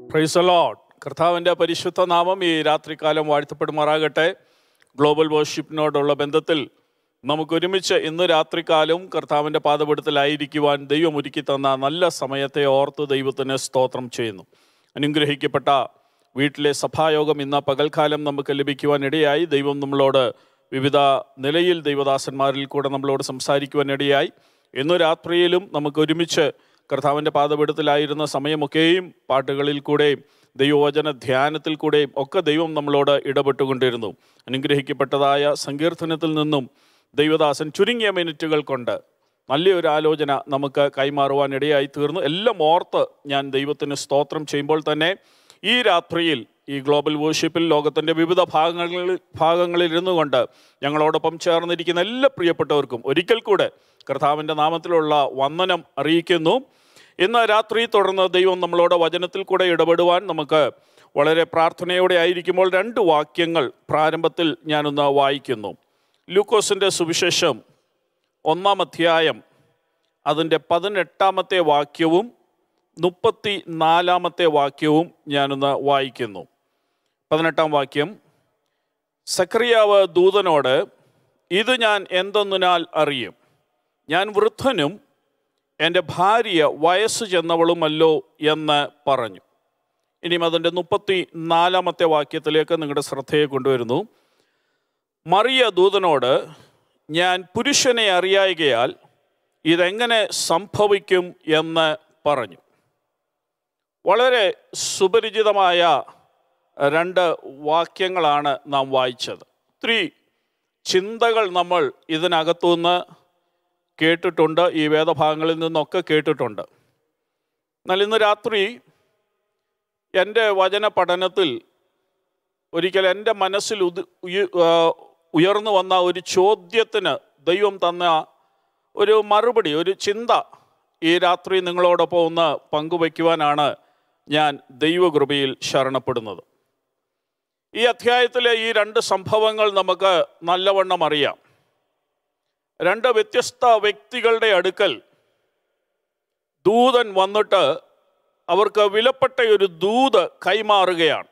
price load കർത്താവിൻ്റെ പരിശുദ്ധ നാമം ഈ രാത്രികാലം വാഴ്ത്തപ്പെടുമാറാകട്ടെ ഗ്ലോബൽ വർഷിപ്പിനോടുള്ള ബന്ധത്തിൽ നമുക്ക് ഒരുമിച്ച് ഇന്ന് രാത്രികാലം കർത്താവിൻ്റെ പാതപെടുത്തലായിരിക്കുവാൻ ദൈവം ഒരുക്കി തന്ന നല്ല സമയത്തെ ഓർത്ത് ദൈവത്തിന് സ്തോത്രം ചെയ്യുന്നു അനുഗ്രഹിക്കപ്പെട്ട വീട്ടിലെ സഭായോഗം ഇന്ന് പകൽക്കാലം നമുക്ക് ലഭിക്കുവാൻ ഇടയായി ദൈവം നമ്മളോട് വിവിധ നിലയിൽ ദൈവദാസന്മാരിൽ കൂടെ നമ്മളോട് സംസാരിക്കുവാൻ ഇടയായി ഇന്നു രാത്രിയിലും നമുക്ക് ഒരുമിച്ച് കർത്താവിൻ്റെ പാതപീഠത്തിലായിരുന്ന സമയമൊക്കെയും പാട്ടുകളിൽ കൂടെയും ദൈവവചന ധ്യാനത്തിൽ കൂടെയും ഒക്കെ ദൈവം നമ്മളോട് ഇടപെട്ടുകൊണ്ടിരുന്നു അനുഗ്രഹിക്കപ്പെട്ടതായ സങ്കീർത്തനത്തിൽ നിന്നും ദൈവദാസൻ ചുരുങ്ങിയ മിനിറ്റുകൾ കൊണ്ട് നല്ലൊരു ആലോചന നമുക്ക് കൈമാറുവാൻ ഇടയായി തീർന്നു എല്ലാം ഓർത്ത് ഞാൻ ദൈവത്തിന് സ്തോത്രം ചെയ്യുമ്പോൾ തന്നെ ഈ രാത്രിയിൽ ഈ ഗ്ലോബൽ വേർഷിപ്പിൽ ലോകത്തിൻ്റെ വിവിധ ഭാഗങ്ങളിൽ ഭാഗങ്ങളിൽ ഇരുന്നു കൊണ്ട് ഞങ്ങളോടൊപ്പം ചേർന്നിരിക്കുന്ന എല്ലാ പ്രിയപ്പെട്ടവർക്കും ഒരിക്കൽ കൂടെ കർത്താവിൻ്റെ നാമത്തിലുള്ള വന്ദനം അറിയിക്കുന്നു ഇന്ന് രാത്രി തുടർന്ന് ദൈവം നമ്മളോട് വചനത്തിൽ കൂടെ ഇടപെടുവാൻ നമുക്ക് വളരെ പ്രാർത്ഥനയോടെ ആയിരിക്കുമ്പോൾ രണ്ട് വാക്യങ്ങൾ പ്രാരംഭത്തിൽ ഞാനൊന്ന് വായിക്കുന്നു ലൂക്കോസിൻ്റെ സുവിശേഷം ഒന്നാം അധ്യായം അതിൻ്റെ പതിനെട്ടാമത്തെ വാക്യവും മുപ്പത്തി നാലാമത്തെ വാക്യവും ഞാനൊന്ന് വായിക്കുന്നു പതിനെട്ടാം വാക്യം സക്രിയാവ് ദൂതനോട് ഇത് ഞാൻ എന്തെന്നാൽ അറിയും ഞാൻ വൃദ്ധനും എൻ്റെ ഭാര്യ വയസ്സ് ചെന്നവളുമല്ലോ എന്ന് പറഞ്ഞു ഇനിയും അതിൻ്റെ മുപ്പത്തി നാലാമത്തെ വാക്യത്തിലേക്ക് നിങ്ങളുടെ ശ്രദ്ധയെ കൊണ്ടുവരുന്നു മറിയ ദൂതനോട് ഞാൻ പുരുഷനെ അറിയായികയാൽ ഇതെങ്ങനെ സംഭവിക്കും എന്ന് പറഞ്ഞു വളരെ സുപരിചിതമായ രണ്ട് വാക്യങ്ങളാണ് നാം വായിച്ചത് ഒത്തിരി ചിന്തകൾ നമ്മൾ ഇതിനകത്തുനിന്ന് കേട്ടിട്ടുണ്ട് ഈ വേദഭാഗങ്ങളിൽ നിന്നൊക്കെ കേട്ടിട്ടുണ്ട് എന്നാൽ ഇന്ന് രാത്രി എൻ്റെ വചന പഠനത്തിൽ ഒരിക്കൽ എൻ്റെ മനസ്സിൽ ഉദ ഉയ- ആ, ഉയർന്നു വന്ന ഒരു ചോദ്യത്തിന് ദൈവം തന്ന ഒരു മറുപടി ഒരു ചിന്ത ഈ രാത്രി നിങ്ങളോടൊപ്പം ഒന്ന് പങ്കുവയ്ക്കുവാനാണ് ഞാൻ ദൈവകൃപയിൽ ശരണപ്പെടുന്നത് ഈ അധ്യായത്തിലെ ഈ രണ്ട് സംഭവങ്ങൾ നമുക്ക് നല്ലവണ്ണം അറിയാം രണ്ട് വ്യത്യസ്ത വ്യക്തികളുടെ അടുക്കൽ ദൂതൻ വന്നിട്ട് അവർക്ക് വിലപ്പെട്ട ഒരു ദൂത് കൈമാറുകയാണ്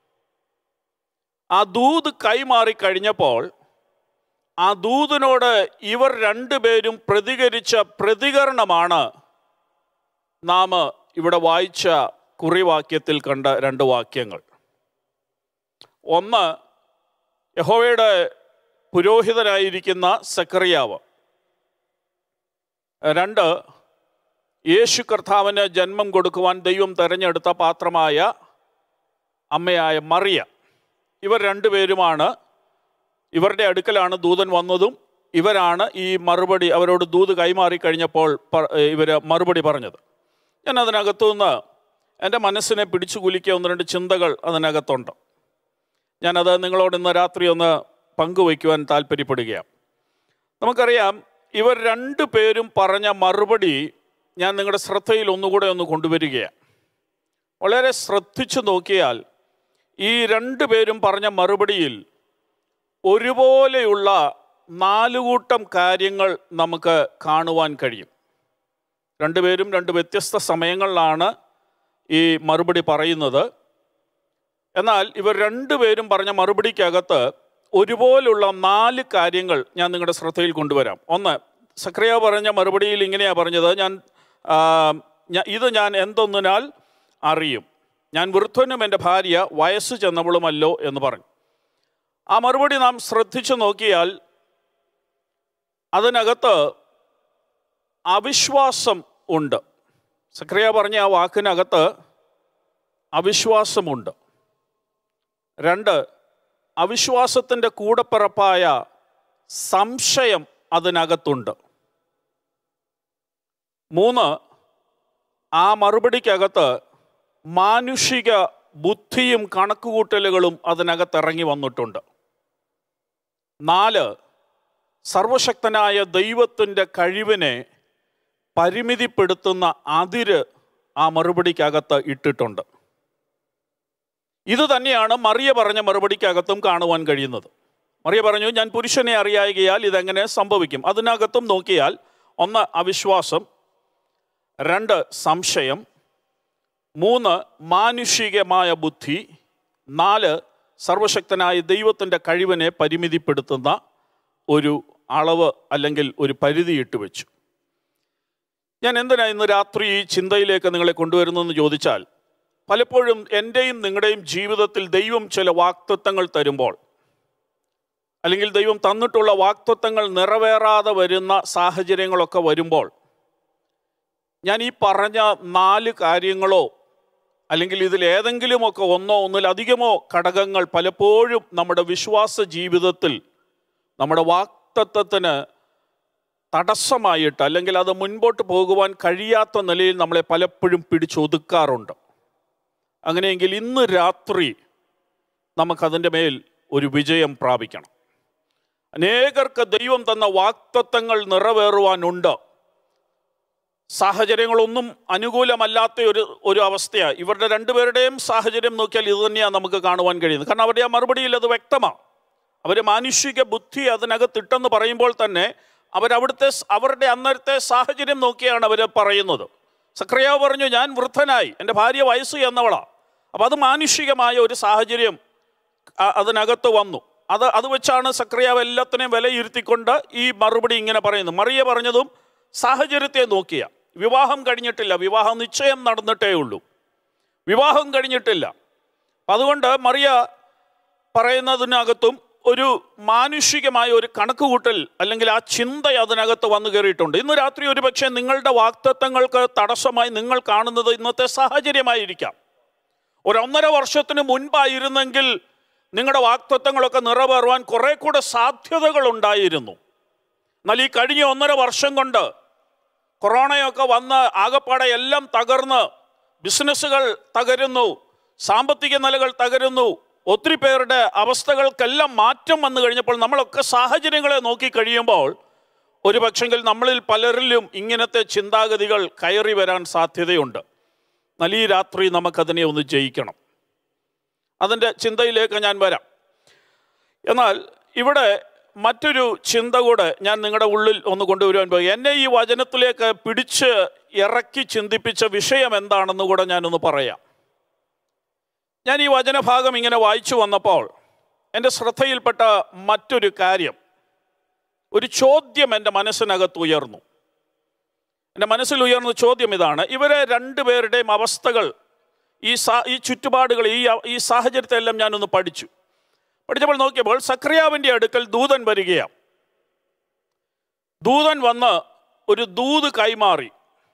ആ ദൂത് കൈമാറി കഴിഞ്ഞപ്പോൾ ആ ദൂതിനോട് ഇവർ രണ്ടുപേരും പ്രതികരിച്ച പ്രതികരണമാണ് നാം ഇവിടെ വായിച്ച കുറിവാക്യത്തിൽ കണ്ട രണ്ട് വാക്യങ്ങൾ ഒന്ന് യഹോവയുടെ പുരോഹിതനായിരിക്കുന്ന സക്കറിയാവ് രണ്ട് യേശു കർത്താവിന് ജന്മം കൊടുക്കുവാൻ ദൈവം തെരഞ്ഞെടുത്ത പാത്രമായ അമ്മയായ മറിയ ഇവർ രണ്ടുപേരുമാണ് ഇവരുടെ അടുക്കലാണ് ദൂതൻ വന്നതും ഇവരാണ് ഈ മറുപടി അവരോട് ദൂത് കൈമാറി കഴിഞ്ഞപ്പോൾ ഇവർ മറുപടി പറഞ്ഞത് ഞാൻ അതിനകത്തു നിന്ന് എൻ്റെ മനസ്സിനെ പിടിച്ചു കുലുക്കിയ ഒന്ന് രണ്ട് ചിന്തകൾ അതിനകത്തുണ്ട് ഞാനത് നിങ്ങളോട് ഇന്ന് രാത്രി ഒന്ന് പങ്കുവയ്ക്കുവാൻ താല്പര്യപ്പെടുകയാണ് നമുക്കറിയാം ഇവർ രണ്ടു പേരും പറഞ്ഞ മറുപടി ഞാൻ നിങ്ങളുടെ ശ്രദ്ധയിൽ ഒന്നുകൂടെ ഒന്ന് കൊണ്ടുവരികയാണ് വളരെ ശ്രദ്ധിച്ചു നോക്കിയാൽ ഈ രണ്ടു പേരും പറഞ്ഞ മറുപടിയിൽ ഒരുപോലെയുള്ള നാലുകൂട്ടം കാര്യങ്ങൾ നമുക്ക് കാണുവാൻ കഴിയും രണ്ടുപേരും രണ്ട് വ്യത്യസ്ത സമയങ്ങളിലാണ് ഈ മറുപടി പറയുന്നത് എന്നാൽ ഇവർ രണ്ടുപേരും പറഞ്ഞ മറുപടിക്കകത്ത് ഒരുപോലുള്ള നാല് കാര്യങ്ങൾ ഞാൻ നിങ്ങളുടെ ശ്രദ്ധയിൽ കൊണ്ടുവരാം ഒന്ന് സക്രിയ പറഞ്ഞ മറുപടിയിൽ ഇങ്ങനെയാണ് പറഞ്ഞത് ഞാൻ ആ, ഞ- ഇത് ഞാൻ എന്തൊന്നിനാൽ അറിയും ഞാൻ വൃദ്ധനും എൻ്റെ ഭാര്യ വയസ്സ് ചെന്നവളുമല്ലോ എന്ന് പറഞ്ഞു ആ മറുപടി നാം ശ്രദ്ധിച്ചു നോക്കിയാൽ അതിനകത്ത് അവിശ്വാസം ഉണ്ട് സക്രിയ പറഞ്ഞ ആ വാക്കിനകത്ത് അവിശ്വാസമുണ്ട് രണ്ട് അവിശ്വാസത്തിൻ്റെ കൂടപ്പിറപ്പായ സംശയം അതിനകത്തുണ്ട് മൂന്ന് ആ മറുപടിക്കകത്ത് മാനുഷിക ബുദ്ധിയും കണക്കുകൂട്ടലുകളും അതിനകത്ത് ഇറങ്ങി വന്നിട്ടുണ്ട് നാല് സർവശക്തനായ ദൈവത്തിൻ്റെ കഴിവിനെ പരിമിതിപ്പെടുത്തുന്ന അതിര് ആ മറുപടിക്കകത്ത് ഇട്ടിട്ടുണ്ട് ഇത് തന്നെയാണ് മറിയ പറഞ്ഞ മറുപടിക്കകത്തും കാണുവാൻ കഴിയുന്നത് മറിയ പറഞ്ഞു ഞാൻ പുരുഷനെ അറിയായികയാൽ ഇതെങ്ങനെ സംഭവിക്കും അതിനകത്തും നോക്കിയാൽ ഒന്ന് അവിശ്വാസം രണ്ട് സംശയം മൂന്ന് മാനുഷികമായ ബുദ്ധി നാല് സർവശക്തനായ ദൈവത്തിൻ്റെ കഴിവിനെ പരിമിതിപ്പെടുത്തുന്ന ഒരു അളവ് അല്ലെങ്കിൽ ഒരു പരിധി ഇട്ട് വെച്ചു ഞാൻ എന്തിനാ ഇന്ന് രാത്രി ഈ ചിന്തയിലേക്ക് നിങ്ങളെ കൊണ്ടുവരുന്നതെന്ന് ചോദിച്ചാൽ പലപ്പോഴും എൻ്റെയും നിങ്ങളുടെയും ജീവിതത്തിൽ ദൈവം ചില വാക്തത്വങ്ങൾ തരുമ്പോൾ അല്ലെങ്കിൽ ദൈവം തന്നിട്ടുള്ള വാക്തത്വങ്ങൾ നിറവേറാതെ വരുന്ന സാഹചര്യങ്ങളൊക്കെ വരുമ്പോൾ ഞാൻ ഈ പറഞ്ഞ നാല് കാര്യങ്ങളോ അല്ലെങ്കിൽ ഇതിൽ ഏതെങ്കിലുമൊക്കെ ഒന്നോ ഒന്നിലധികമോ ഘടകങ്ങൾ പലപ്പോഴും നമ്മുടെ വിശ്വാസ ജീവിതത്തിൽ നമ്മുടെ വാക്തത്വത്തിന് തടസ്സമായിട്ട് അല്ലെങ്കിൽ അത് മുൻപോട്ട് പോകുവാൻ കഴിയാത്ത നിലയിൽ നമ്മളെ പലപ്പോഴും പിടിച്ചൊതുക്കാറുണ്ട് അങ്ങനെയെങ്കിൽ ഇന്ന് രാത്രി നമുക്കതിൻ്റെ മേൽ ഒരു വിജയം പ്രാപിക്കണം അനേകർക്ക് ദൈവം തന്ന വാക്തത്വങ്ങൾ നിറവേറുവാനുണ്ട് സാഹചര്യങ്ങളൊന്നും അനുകൂലമല്ലാത്ത ഒരു ഒരു അവസ്ഥയാണ് ഇവരുടെ രണ്ടുപേരുടെയും സാഹചര്യം നോക്കിയാൽ ഇത് തന്നെയാണ് നമുക്ക് കാണുവാൻ കഴിയുന്നത് കാരണം അവരുടെ ആ മറുപടിയിൽ അത് വ്യക്തമാണ് അവർ മാനുഷിക ബുദ്ധി അതിനകത്തിട്ടെന്ന് പറയുമ്പോൾ തന്നെ അവരവിടുത്തെ അവരുടെ അന്നേരത്തെ സാഹചര്യം നോക്കിയാണ് അവർ പറയുന്നത് സക്രിയാവ് പറഞ്ഞു ഞാൻ വൃദ്ധനായി എൻ്റെ ഭാര്യ വയസ്സ് എന്നവളാ അപ്പം അത് മാനുഷികമായ ഒരു സാഹചര്യം അ- അതിനകത്ത് വന്നു അത് അത് വെച്ചാണ് സക്രിയാവ് എല്ലാത്തിനെയും വിലയിരുത്തിക്കൊണ്ട് ഈ മറുപടി ഇങ്ങനെ പറയുന്നത് മറിയ പറഞ്ഞതും സാഹചര്യത്തെ നോക്കിയ വിവാഹം കഴിഞ്ഞിട്ടില്ല വിവാഹ നിശ്ചയം നടന്നിട്ടേ ഉള്ളൂ വിവാഹം കഴിഞ്ഞിട്ടില്ല അപ്പം അതുകൊണ്ട് മറിയ പറയുന്നതിനകത്തും ഒരു മാനുഷികമായ ഒരു കണക്കുകൂട്ടൽ അല്ലെങ്കിൽ ആ ചിന്ത അതിനകത്ത് വന്നു കയറിയിട്ടുണ്ട് ഇന്ന് രാത്രി ഒരു പക്ഷേ നിങ്ങളുടെ വാക്തത്വങ്ങൾക്ക് തടസ്സമായി നിങ്ങൾ കാണുന്നത് ഇന്നത്തെ സാഹചര്യമായിരിക്കാം ഒരു ഒന്നര വർഷത്തിന് മുൻപായിരുന്നെങ്കിൽ നിങ്ങളുടെ വാക്തത്വങ്ങളൊക്കെ നിറവേറുവാൻ കുറെ കൂടെ സാധ്യതകൾ ഉണ്ടായിരുന്നു എന്നാൽ ഈ കഴിഞ്ഞ ഒന്നര വർഷം കൊണ്ട് കൊറോണയൊക്കെ വന്ന് ആകപ്പാടെ എല്ലാം തകർന്ന് ബിസിനസ്സുകൾ തകരുന്നു സാമ്പത്തിക നിലകൾ തകരുന്നു ഒത്തിരി പേരുടെ അവസ്ഥകൾക്കെല്ലാം മാറ്റം വന്നു കഴിഞ്ഞപ്പോൾ നമ്മളൊക്കെ സാഹചര്യങ്ങളെ നോക്കി കഴിയുമ്പോൾ ഒരു പക്ഷെങ്കിൽ നമ്മളിൽ പലരിലും ഇങ്ങനത്തെ ചിന്താഗതികൾ കയറി വരാൻ സാധ്യതയുണ്ട് എന്നാൽ ഈ രാത്രി നമുക്കതിനെ ഒന്ന് ജയിക്കണം അതിൻ്റെ ചിന്തയിലേക്ക് ഞാൻ വരാം എന്നാൽ ഇവിടെ മറ്റൊരു ചിന്ത കൂടെ ഞാൻ നിങ്ങളുടെ ഉള്ളിൽ ഒന്ന് കൊണ്ടുവരുവാൻ പോയി എന്നെ ഈ വചനത്തിലേക്ക് പിടിച്ച് ഇറക്കി ചിന്തിപ്പിച്ച വിഷയം എന്താണെന്ന് കൂടെ ഞാനൊന്ന് പറയാം ഞാൻ ഈ വചനഭാഗം ഇങ്ങനെ വായിച്ചു വന്നപ്പോൾ എൻ്റെ ശ്രദ്ധയിൽപ്പെട്ട മറ്റൊരു കാര്യം ഒരു ചോദ്യം എൻ്റെ മനസ്സിനകത്ത് ഉയർന്നു എൻ്റെ മനസ്സിൽ ഉയർന്ന ചോദ്യം ഇതാണ് ഇവരെ രണ്ടുപേരുടെയും അവസ്ഥകൾ ഈ സാ ഈ ചുറ്റുപാടുകൾ ഈ ഈ സാഹചര്യത്തെ എല്ലാം ഞാനൊന്ന് പഠിച്ചു പഠിച്ചപ്പോൾ നോക്കിയപ്പോൾ സക്രിയാവിൻ്റെ അടുക്കൽ ദൂതൻ വരികയാണ് ദൂതൻ വന്ന് ഒരു ദൂത് കൈമാറി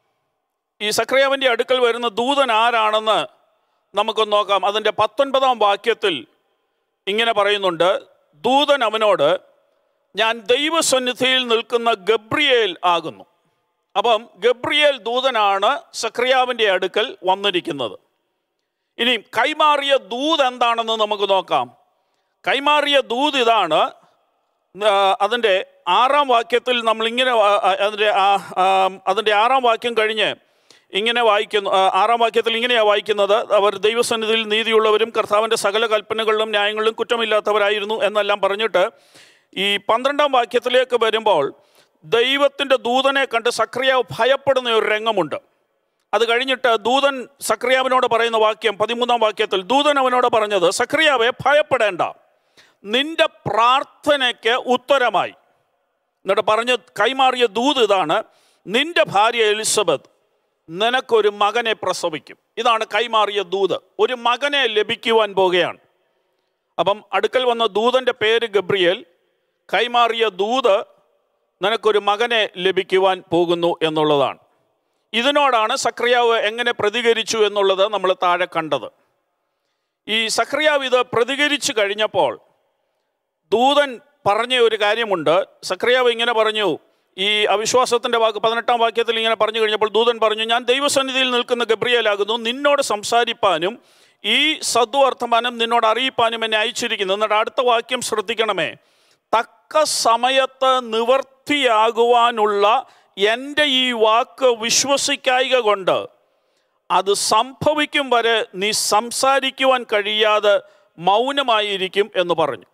ഈ സക്രിയാവിൻ്റെ അടുക്കൽ വരുന്ന ദൂതൻ ആരാണെന്ന് നമുക്കൊന്ന് നോക്കാം അതിൻ്റെ പത്തൊൻപതാം വാക്യത്തിൽ ഇങ്ങനെ പറയുന്നുണ്ട് ദൂതൻ അവനോട് ഞാൻ ദൈവസന്നിധിയിൽ നിൽക്കുന്ന ഗബ്രിയേൽ ആകുന്നു അപ്പം ഗബ്രിയേൽ ദൂതനാണ് സക്രിയാവിൻ്റെ അടുക്കൽ വന്നിരിക്കുന്നത് ഇനി കൈമാറിയ ദൂത് എന്താണെന്ന് നമുക്ക് നോക്കാം കൈമാറിയ ദൂത് ഇതാണ് ആ, അതിൻ്റെ ആറാം വാക്യത്തിൽ നമ്മൾ ഇങ്ങനെ വാ- ആ, അതിൻ്റെ ആ- ആ, അതിൻ്റെ ആറാം വാക്യം കഴിഞ്ഞ് ഇങ്ങനെ വായിക്കുന്നു ആ, ആറാം വാക്യത്തിൽ ഇങ്ങനെയാണ് വായിക്കുന്നത് അവർ ദൈവസന്നിധിയിൽ നീതിയുള്ളവരും കർത്താവിൻ്റെ സകല കൽപ്പനകളിലും ന്യായങ്ങളിലും കുറ്റമില്ലാത്തവരായിരുന്നു എന്നെല്ലാം പറഞ്ഞിട്ട് ഈ പന്ത്രണ്ടാം വാക്യത്തിലേക്ക് വരുമ്പോൾ ദൈവത്തിൻ്റെ ദൂതനെ കണ്ട് സക്രിയാവ് ഭയപ്പെടുന്ന ഒരു രംഗമുണ്ട് അത് കഴിഞ്ഞിട്ട് ദൂതൻ സക്രിയാവിനോട് പറയുന്ന വാക്യം പതിമൂന്നാം വാക്യത്തിൽ ദൂതൻ അവനോട് പറഞ്ഞത് സക്രിയാവെ ഭയപ്പെടേണ്ട നിന്റെ പ്രാർത്ഥനയ്ക്ക് ഉത്തരമായി എന്നിട്ട് പറഞ്ഞ് കൈമാറിയ ദൂത് ഇതാണ് നിന്റെ ഭാര്യ എലിസബത്ത് നിനക്കൊരു മകനെ പ്രസവിക്കും ഇതാണ് കൈമാറിയ ദൂത് ഒരു മകനെ ലഭിക്കുവാൻ പോകുകയാണ് അപ്പം അടുക്കൽ വന്ന ദൂതൻ്റെ പേര് ഗബ്രിയേൽ കൈമാറിയ ദൂത് നിനക്കൊരു മകനെ ലഭിക്കുവാൻ പോകുന്നു എന്നുള്ളതാണ് ഇതിനോടാണ് സക്രിയാവ് എങ്ങനെ പ്രതികരിച്ചു എന്നുള്ളത് നമ്മൾ താഴെ കണ്ടത് ഈ സക്രിയാവ് ഇത് പ്രതികരിച്ചു കഴിഞ്ഞപ്പോൾ ദൂതൻ പറഞ്ഞ ഒരു കാര്യമുണ്ട് സക്രിയാവ് ഇങ്ങനെ പറഞ്ഞു ഈ അവിശ്വാസത്തിൻ്റെ വാക്ക് പതിനെട്ടാം വാക്യത്തിൽ ഇങ്ങനെ പറഞ്ഞു കഴിഞ്ഞപ്പോൾ ദൂതൻ പറഞ്ഞു ഞാൻ ദൈവസന്നിധിയിൽ നിൽക്കുന്ന ഗബ്രിയേലാകുന്നു നിന്നോട് സംസാരിപ്പാനും ഈ സദ്വർത്തമാനം നിന്നോട് അറിയിപ്പാനും എന്നെ അയച്ചിരിക്കുന്നു എന്നിട്ട് അടുത്ത വാക്യം ശ്രദ്ധിക്കണമേ തക്ക സമയത്ത് നിവർത്തിയാകുവാനുള്ള എൻ്റെ ഈ വാക്ക് വിശ്വസിക്കായിക കൊണ്ട് അത് സംഭവിക്കും വരെ നീ സംസാരിക്കുവാൻ കഴിയാതെ മൗനമായിരിക്കും എന്ന് പറഞ്ഞു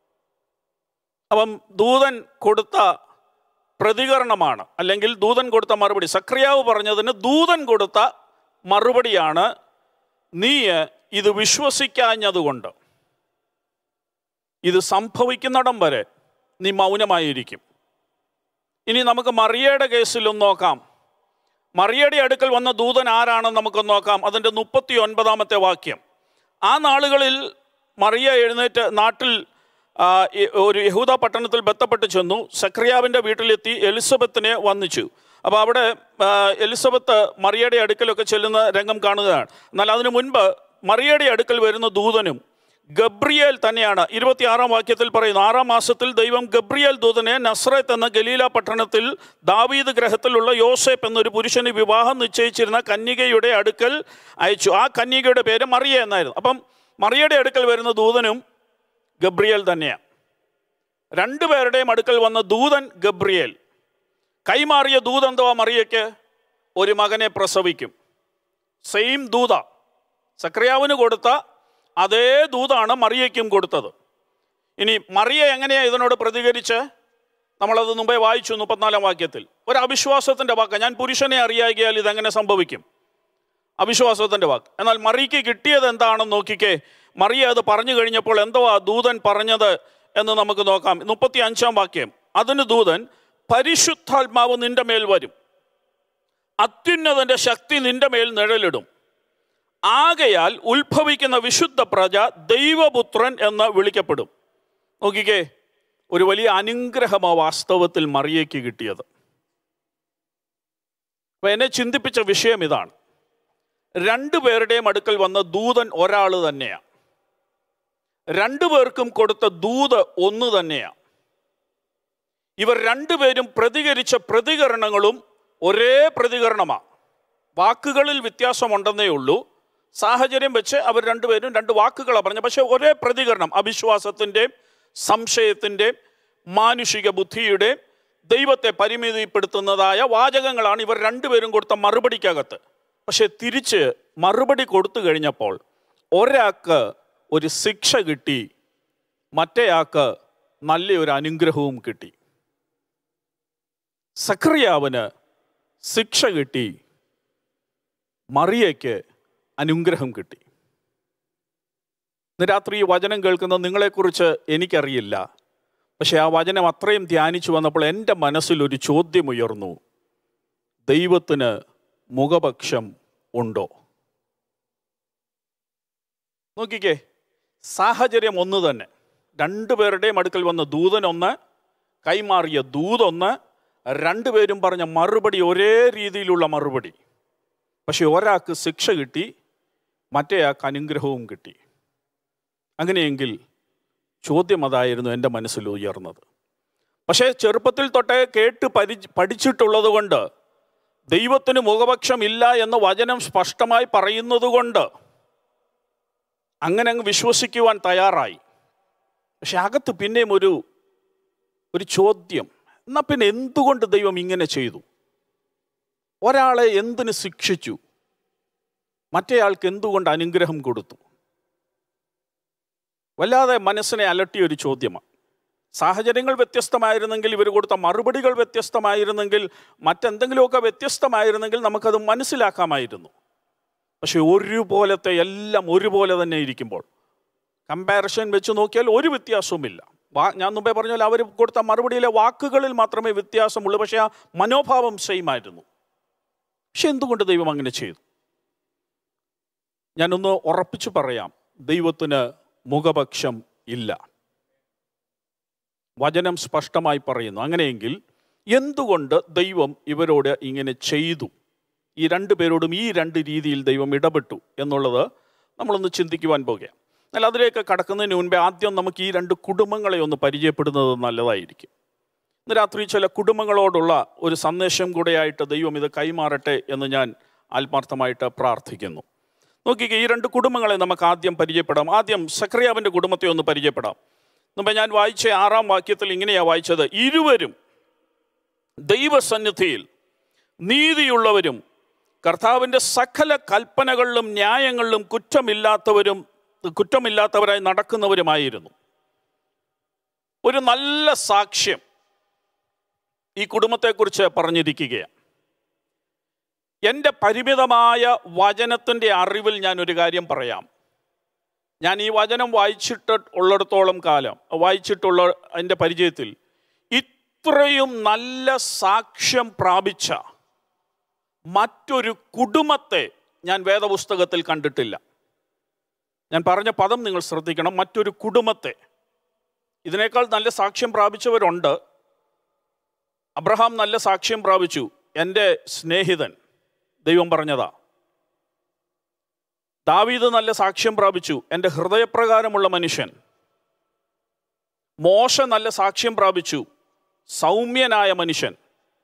അപ്പം ദൂതൻ കൊടുത്ത പ്രതികരണമാണ് അല്ലെങ്കിൽ ദൂതൻ കൊടുത്ത മറുപടി സക്രിയാവ് പറഞ്ഞതിന് ദൂതൻ കൊടുത്ത മറുപടിയാണ് നീ ഇത് വിശ്വസിക്കാഞ്ഞതുകൊണ്ട് ഇത് സംഭവിക്കുന്നിടം വരെ നീ മൗനമായിരിക്കും ഇനി നമുക്ക് മറിയയുടെ കേസിലൊന്ന് നോക്കാം മറിയയുടെ അടുക്കൽ വന്ന ദൂതൻ ആരാണെന്ന് നമുക്ക് നോക്കാം അതിൻ്റെ മുപ്പത്തി ഒൻപതാമത്തെ വാക്യം ആ നാളുകളിൽ മറിയ എഴുന്നേറ്റ് നാട്ടിൽ ആ, ഈ ഒരു യഹൂദ പട്ടണത്തിൽ ബന്ധപ്പെട്ട് ചെന്നു സക്രിയാവിൻ്റെ വീട്ടിലെത്തി എലിസബത്തിനെ വന്നിച്ചു അപ്പോൾ അവിടെ ആ, എലിസബത്ത് മറിയയുടെ അടുക്കലൊക്കെ ചെല്ലുന്ന രംഗം കാണുകയാണ് എന്നാൽ അതിനു മുൻപ് മറിയയുടെ അടുക്കൽ വരുന്ന ദൂതനും ഗബ്രിയേൽ തന്നെയാണ് ഇരുപത്തിയാറാം വാക്യത്തിൽ പറയുന്നു ആറാം മാസത്തിൽ ദൈവം ഗബ്രിയേൽ ദൂതനെ നസ്രത്ത് എന്ന ഗലീല പട്ടണത്തിൽ ദാവീദ് ഗ്രഹത്തിലുള്ള യോസേപ്പ് എന്നൊരു പുരുഷന് വിവാഹം നിശ്ചയിച്ചിരുന്ന കന്യകയുടെ അടുക്കൽ അയച്ചു ആ കന്യകയുടെ പേര് മറിയ എന്നായിരുന്നു അപ്പം മറിയയുടെ അടുക്കൽ വരുന്ന ദൂതനും ഗബ്രിയേൽ തന്നെയാണ് രണ്ടുപേരുടെയും അടുക്കൽ വന്ന ദൂതൻ ഗബ്രിയേൽ കൈമാറിയ ദൂത് എന്തുവാ മറിയയ്ക്ക് ഒരു മകനെ പ്രസവിക്കും സെയിം ദൂത സക്രിയാവിന് കൊടുത്ത അതേ ദൂതാണ് മറിയയ്ക്കും കൊടുത്തത് ഇനി മറിയ എങ്ങനെയാണ് ഇതിനോട് പ്രതികരിച്ച് നമ്മളത് മുമ്പേ വായിച്ചു മുപ്പത്തിനാലാം വാക്യത്തിൽ ഒരു അവിശ്വാസത്തിൻ്റെ വാക്ക് ഞാൻ പുരുഷനെ അറിയാകിയാൽ ഇതെങ്ങനെ സംഭവിക്കും അവിശ്വാസത്തിൻ്റെ വാക്ക് എന്നാൽ മറിയയ്ക്ക് കിട്ടിയത് എന്താണെന്ന് നോക്കിക്കേ മറിയ അത് പറഞ്ഞു കഴിഞ്ഞപ്പോൾ എന്തോ ആ ദൂതൻ പറഞ്ഞത് എന്ന് നമുക്ക് നോക്കാം മുപ്പത്തി അഞ്ചാം വാക്യം അതിന് ദൂതൻ പരിശുദ്ധാത്മാവ് നിന്റെ മേൽ വരും അത്യുന്നതന്റെ ശക്തി നിന്റെ മേൽ നിഴലിടും ആകയാൽ ഉത്ഭവിക്കുന്ന വിശുദ്ധ പ്രജ ദൈവപുത്രൻ എന്ന് വിളിക്കപ്പെടും നോക്കിക്കേ ഒരു വലിയ അനുഗ്രഹമാ വാസ്തവത്തിൽ മറിയയ്ക്ക് കിട്ടിയത് അപ്പൊ എന്നെ ചിന്തിപ്പിച്ച വിഷയം ഇതാണ് രണ്ടുപേരുടെയും അടുക്കൽ വന്ന ദൂതൻ ഒരാൾ തന്നെയാണ് രണ്ടുപേർക്കും കൊടുത്ത ദൂത് ഒന്ന് തന്നെയാണ് ഇവർ രണ്ടുപേരും പ്രതികരിച്ച പ്രതികരണങ്ങളും ഒരേ പ്രതികരണമാണ് വാക്കുകളിൽ വ്യത്യാസമുണ്ടെന്നേ ഉള്ളൂ സാഹചര്യം വെച്ച് അവർ രണ്ടുപേരും രണ്ട് വാക്കുകളാണ് പറഞ്ഞത് പക്ഷെ ഒരേ പ്രതികരണം അവിശ്വാസത്തിൻ്റെയും സംശയത്തിൻ്റെയും മാനുഷിക ബുദ്ധിയുടെയും ദൈവത്തെ പരിമിതിപ്പെടുത്തുന്നതായ വാചകങ്ങളാണ് ഇവർ രണ്ടുപേരും കൊടുത്ത മറുപടിക്കകത്ത് പക്ഷെ തിരിച്ച് മറുപടി കൊടുത്തു കഴിഞ്ഞപ്പോൾ ഒരാൾക്ക് ഒരു ശിക്ഷ കിട്ടി മറ്റേയാൾക്ക് നല്ലൊരു അനുഗ്രഹവും കിട്ടി സക്രിയാവിന് ശിക്ഷ കിട്ടി മറിയയ്ക്ക് അനുഗ്രഹം കിട്ടി ഇന്ന് രാത്രി ഈ വചനം കേൾക്കുന്ന നിങ്ങളെക്കുറിച്ച് എനിക്കറിയില്ല പക്ഷെ ആ വചനം അത്രയും ധ്യാനിച്ചു വന്നപ്പോൾ എൻ്റെ മനസ്സിൽ ഒരു ചോദ്യം ഉയർന്നു ദൈവത്തിന് മുഖപക്ഷം ഉണ്ടോ നോക്കിക്കേ സാഹചര്യം ഒന്ന് തന്നെ രണ്ടുപേരുടെയും അടുക്കൽ വന്ന ദൂതൻ ഒന്ന് കൈമാറിയ ദൂതൊന്ന് രണ്ടുപേരും പറഞ്ഞ മറുപടി ഒരേ രീതിയിലുള്ള മറുപടി പക്ഷെ ഒരാൾക്ക് ശിക്ഷ കിട്ടി മറ്റേയാൾക്ക് അനുഗ്രഹവും കിട്ടി അങ്ങനെയെങ്കിൽ ചോദ്യം അതായിരുന്നു എൻ്റെ മനസ്സിൽ ഉയർന്നത് പക്ഷേ ചെറുപ്പത്തിൽ തൊട്ടേ കേട്ട് പരി പഠിച്ചിട്ടുള്ളത് കൊണ്ട് ദൈവത്തിന് മുഖപക്ഷമില്ല എന്ന് വചനം സ്പഷ്ടമായി പറയുന്നത് കൊണ്ട് അങ്ങനെ അങ്ങ് വിശ്വസിക്കുവാൻ തയ്യാറായി പക്ഷെ അകത്ത് പിന്നെയും ഒരു ഒരു ചോദ്യം എന്നാൽ പിന്നെ എന്തുകൊണ്ട് ദൈവം ഇങ്ങനെ ചെയ്തു ഒരാളെ എന്തിന് ശിക്ഷിച്ചു മറ്റേയാൾക്ക് എന്തുകൊണ്ട് അനുഗ്രഹം കൊടുത്തു വല്ലാതെ മനസ്സിനെ അലട്ടിയ ഒരു ചോദ്യമാണ് സാഹചര്യങ്ങൾ വ്യത്യസ്തമായിരുന്നെങ്കിൽ ഇവർ കൊടുത്ത മറുപടികൾ വ്യത്യസ്തമായിരുന്നെങ്കിൽ മറ്റെന്തെങ്കിലുമൊക്കെ വ്യത്യസ്തമായിരുന്നെങ്കിൽ നമുക്കത് മനസ്സിലാക്കാമായിരുന്നു പക്ഷെ ഒരുപോലത്തെ എല്ലാം ഒരുപോലെ തന്നെ ഇരിക്കുമ്പോൾ കമ്പാരിസൺ വെച്ച് നോക്കിയാൽ ഒരു വ്യത്യാസവുമില്ല വാ ഞാൻ മുമ്പേ പറഞ്ഞ പോലെ അവർ കൊടുത്ത മറുപടിയിലെ വാക്കുകളിൽ മാത്രമേ വ്യത്യാസമുള്ളൂ പക്ഷേ ആ മനോഭാവം സെയിം ആയിരുന്നു പക്ഷെ എന്തുകൊണ്ട് ദൈവം അങ്ങനെ ചെയ്തു ഞാനൊന്ന് ഉറപ്പിച്ചു പറയാം ദൈവത്തിന് മുഖപക്ഷം ഇല്ല വചനം സ്പഷ്ടമായി പറയുന്നു അങ്ങനെയെങ്കിൽ എന്തുകൊണ്ട് ദൈവം ഇവരോട് ഇങ്ങനെ ചെയ്തു ഈ രണ്ട് പേരോടും ഈ രണ്ട് രീതിയിൽ ദൈവം ഇടപെട്ടു എന്നുള്ളത് നമ്മളൊന്ന് ചിന്തിക്കുവാൻ പോകുകയാണ് എന്നാൽ അതിലേക്ക് കടക്കുന്നതിന് മുൻപേ ആദ്യം നമുക്ക് ഈ രണ്ട് കുടുംബങ്ങളെ ഒന്ന് പരിചയപ്പെടുന്നത് നല്ലതായിരിക്കും ഇന്ന് രാത്രി ചില കുടുംബങ്ങളോടുള്ള ഒരു സന്ദേശം കൂടെയായിട്ട് ദൈവം ഇത് കൈമാറട്ടെ എന്ന് ഞാൻ ആത്മാർത്ഥമായിട്ട് പ്രാർത്ഥിക്കുന്നു നോക്കിക്കേ ഈ രണ്ട് കുടുംബങ്ങളെ നമുക്ക് ആദ്യം പരിചയപ്പെടാം ആദ്യം സക്രിയാവിൻ്റെ കുടുംബത്തെ ഒന്ന് പരിചയപ്പെടാം മുമ്പ് ഞാൻ വായിച്ച ആറാം വാക്യത്തിൽ ഇങ്ങനെയാണ് വായിച്ചത് ഇരുവരും ദൈവസന്നിധിയിൽ നീതിയുള്ളവരും കർത്താവിൻ്റെ സകല കൽപ്പനകളിലും ന്യായങ്ങളിലും കുറ്റമില്ലാത്തവരും കുറ്റമില്ലാത്തവരായി നടക്കുന്നവരുമായിരുന്നു ഒരു നല്ല സാക്ഷ്യം ഈ കുടുംബത്തെക്കുറിച്ച് പറഞ്ഞിരിക്കുകയാണ് എൻ്റെ പരിമിതമായ വചനത്തിൻ്റെ അറിവിൽ ഞാൻ ഒരു കാര്യം പറയാം ഞാൻ ഈ വചനം വായിച്ചിട്ട് ഉള്ളിടത്തോളം കാലം വായിച്ചിട്ടുള്ള എൻ്റെ പരിചയത്തിൽ ഇത്രയും നല്ല സാക്ഷ്യം പ്രാപിച്ച മറ്റൊരു കുടുംബത്തെ ഞാൻ വേദപുസ്തകത്തിൽ കണ്ടിട്ടില്ല ഞാൻ പറഞ്ഞ പദം നിങ്ങൾ ശ്രദ്ധിക്കണം മറ്റൊരു കുടുംബത്തെ ഇതിനേക്കാൾ നല്ല സാക്ഷ്യം പ്രാപിച്ചവരുണ്ട് അബ്രഹാം നല്ല സാക്ഷ്യം പ്രാപിച്ചു എൻ്റെ സ്നേഹിതൻ ദൈവം പറഞ്ഞതാ ദാവീദ് നല്ല സാക്ഷ്യം പ്രാപിച്ചു എൻ്റെ ഹൃദയപ്രകാരമുള്ള മനുഷ്യൻ മോശ നല്ല സാക്ഷ്യം പ്രാപിച്ചു സൗമ്യനായ മനുഷ്യൻ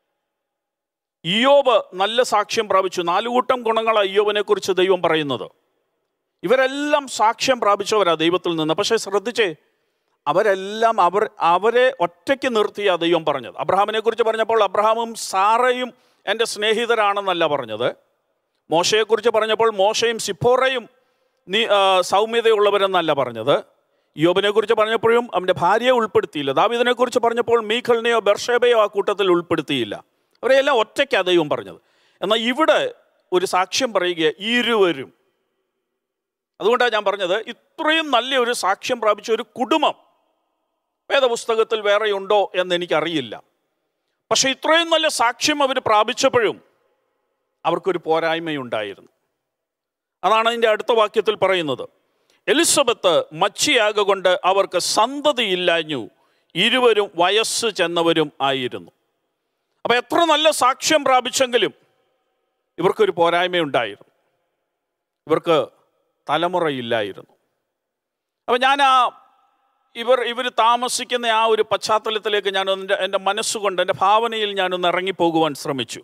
ഇയോബ് നല്ല സാക്ഷ്യം പ്രാപിച്ചു നാലുകൂട്ടം ഗുണങ്ങളാണ് ഇയോബിനെ കുറിച്ച് ദൈവം പറയുന്നത് ഇവരെല്ലാം സാക്ഷ്യം പ്രാപിച്ചവരാ ദൈവത്തിൽ നിന്ന് പക്ഷേ ശ്രദ്ധിച്ചേ അവരെല്ലാം അവർ അവരെ ഒറ്റയ്ക്ക് നിർത്തിയാ ദൈവം പറഞ്ഞത് അബ്രഹാമിനെ കുറിച്ച് പറഞ്ഞപ്പോൾ അബ്രഹാമും സാറയും എൻ്റെ സ്നേഹിതരാണെന്നല്ല പറഞ്ഞത് മോശയെക്കുറിച്ച് പറഞ്ഞപ്പോൾ മോശയും സിപ്പോറയും നീ ആ, സൗമ്യതയുള്ളവരെന്നല്ല പറഞ്ഞത് യോബിനെ കുറിച്ച് പറഞ്ഞപ്പോഴും അവൻ്റെ ഭാര്യയെ ഉൾപ്പെടുത്തിയില്ല ദാവിദിനെ കുറിച്ച് പറഞ്ഞപ്പോൾ മീഖലിനെയോ ബർഷേബയോ ആ കൂട്ടത്തിൽ ഉൾപ്പെടുത്തിയില്ല അവരെല്ലാം ഒറ്റയ്ക്കാ ദൈവം പറഞ്ഞത് എന്നാൽ ഇവിടെ ഒരു സാക്ഷ്യം പറയുക ഇരുവരും അതുകൊണ്ടാണ് ഞാൻ പറഞ്ഞത് ഇത്രയും നല്ല ഒരു സാക്ഷ്യം പ്രാപിച്ച ഒരു കുടുംബം വേദപുസ്തകത്തിൽ വേറെയുണ്ടോ എന്ന് എനിക്കറിയില്ല പക്ഷെ ഇത്രയും നല്ല സാക്ഷ്യം അവർ പ്രാപിച്ചപ്പോഴും അവർക്കൊരു പോരായ്മയുണ്ടായിരുന്നു അതാണ് അതിൻ്റെ അടുത്ത വാക്യത്തിൽ പറയുന്നത് എലിസബത്ത് മച്ചിയാക കൊണ്ട് അവർക്ക് സന്തതിയില്ലാഞ്ഞു ഇരുവരും വയസ്സ് ചെന്നവരും ആയിരുന്നു അപ്പൊ എത്ര നല്ല സാക്ഷ്യം പ്രാപിച്ചെങ്കിലും ഇവർക്കൊരു പോരായ്മയുണ്ടായിരുന്നു ഇവർക്ക് തലമുറയില്ലായിരുന്നു അപ്പം ഞാൻ ആ ഇവർ ഇവർ താമസിക്കുന്ന ആ ഒരു പശ്ചാത്തലത്തിലേക്ക് ഞാൻ എൻ്റെ എൻ്റെ മനസ്സുകൊണ്ട് എൻ്റെ ഭാവനയിൽ ഞാനൊന്ന് ഇറങ്ങിപ്പോകുവാൻ ശ്രമിച്ചു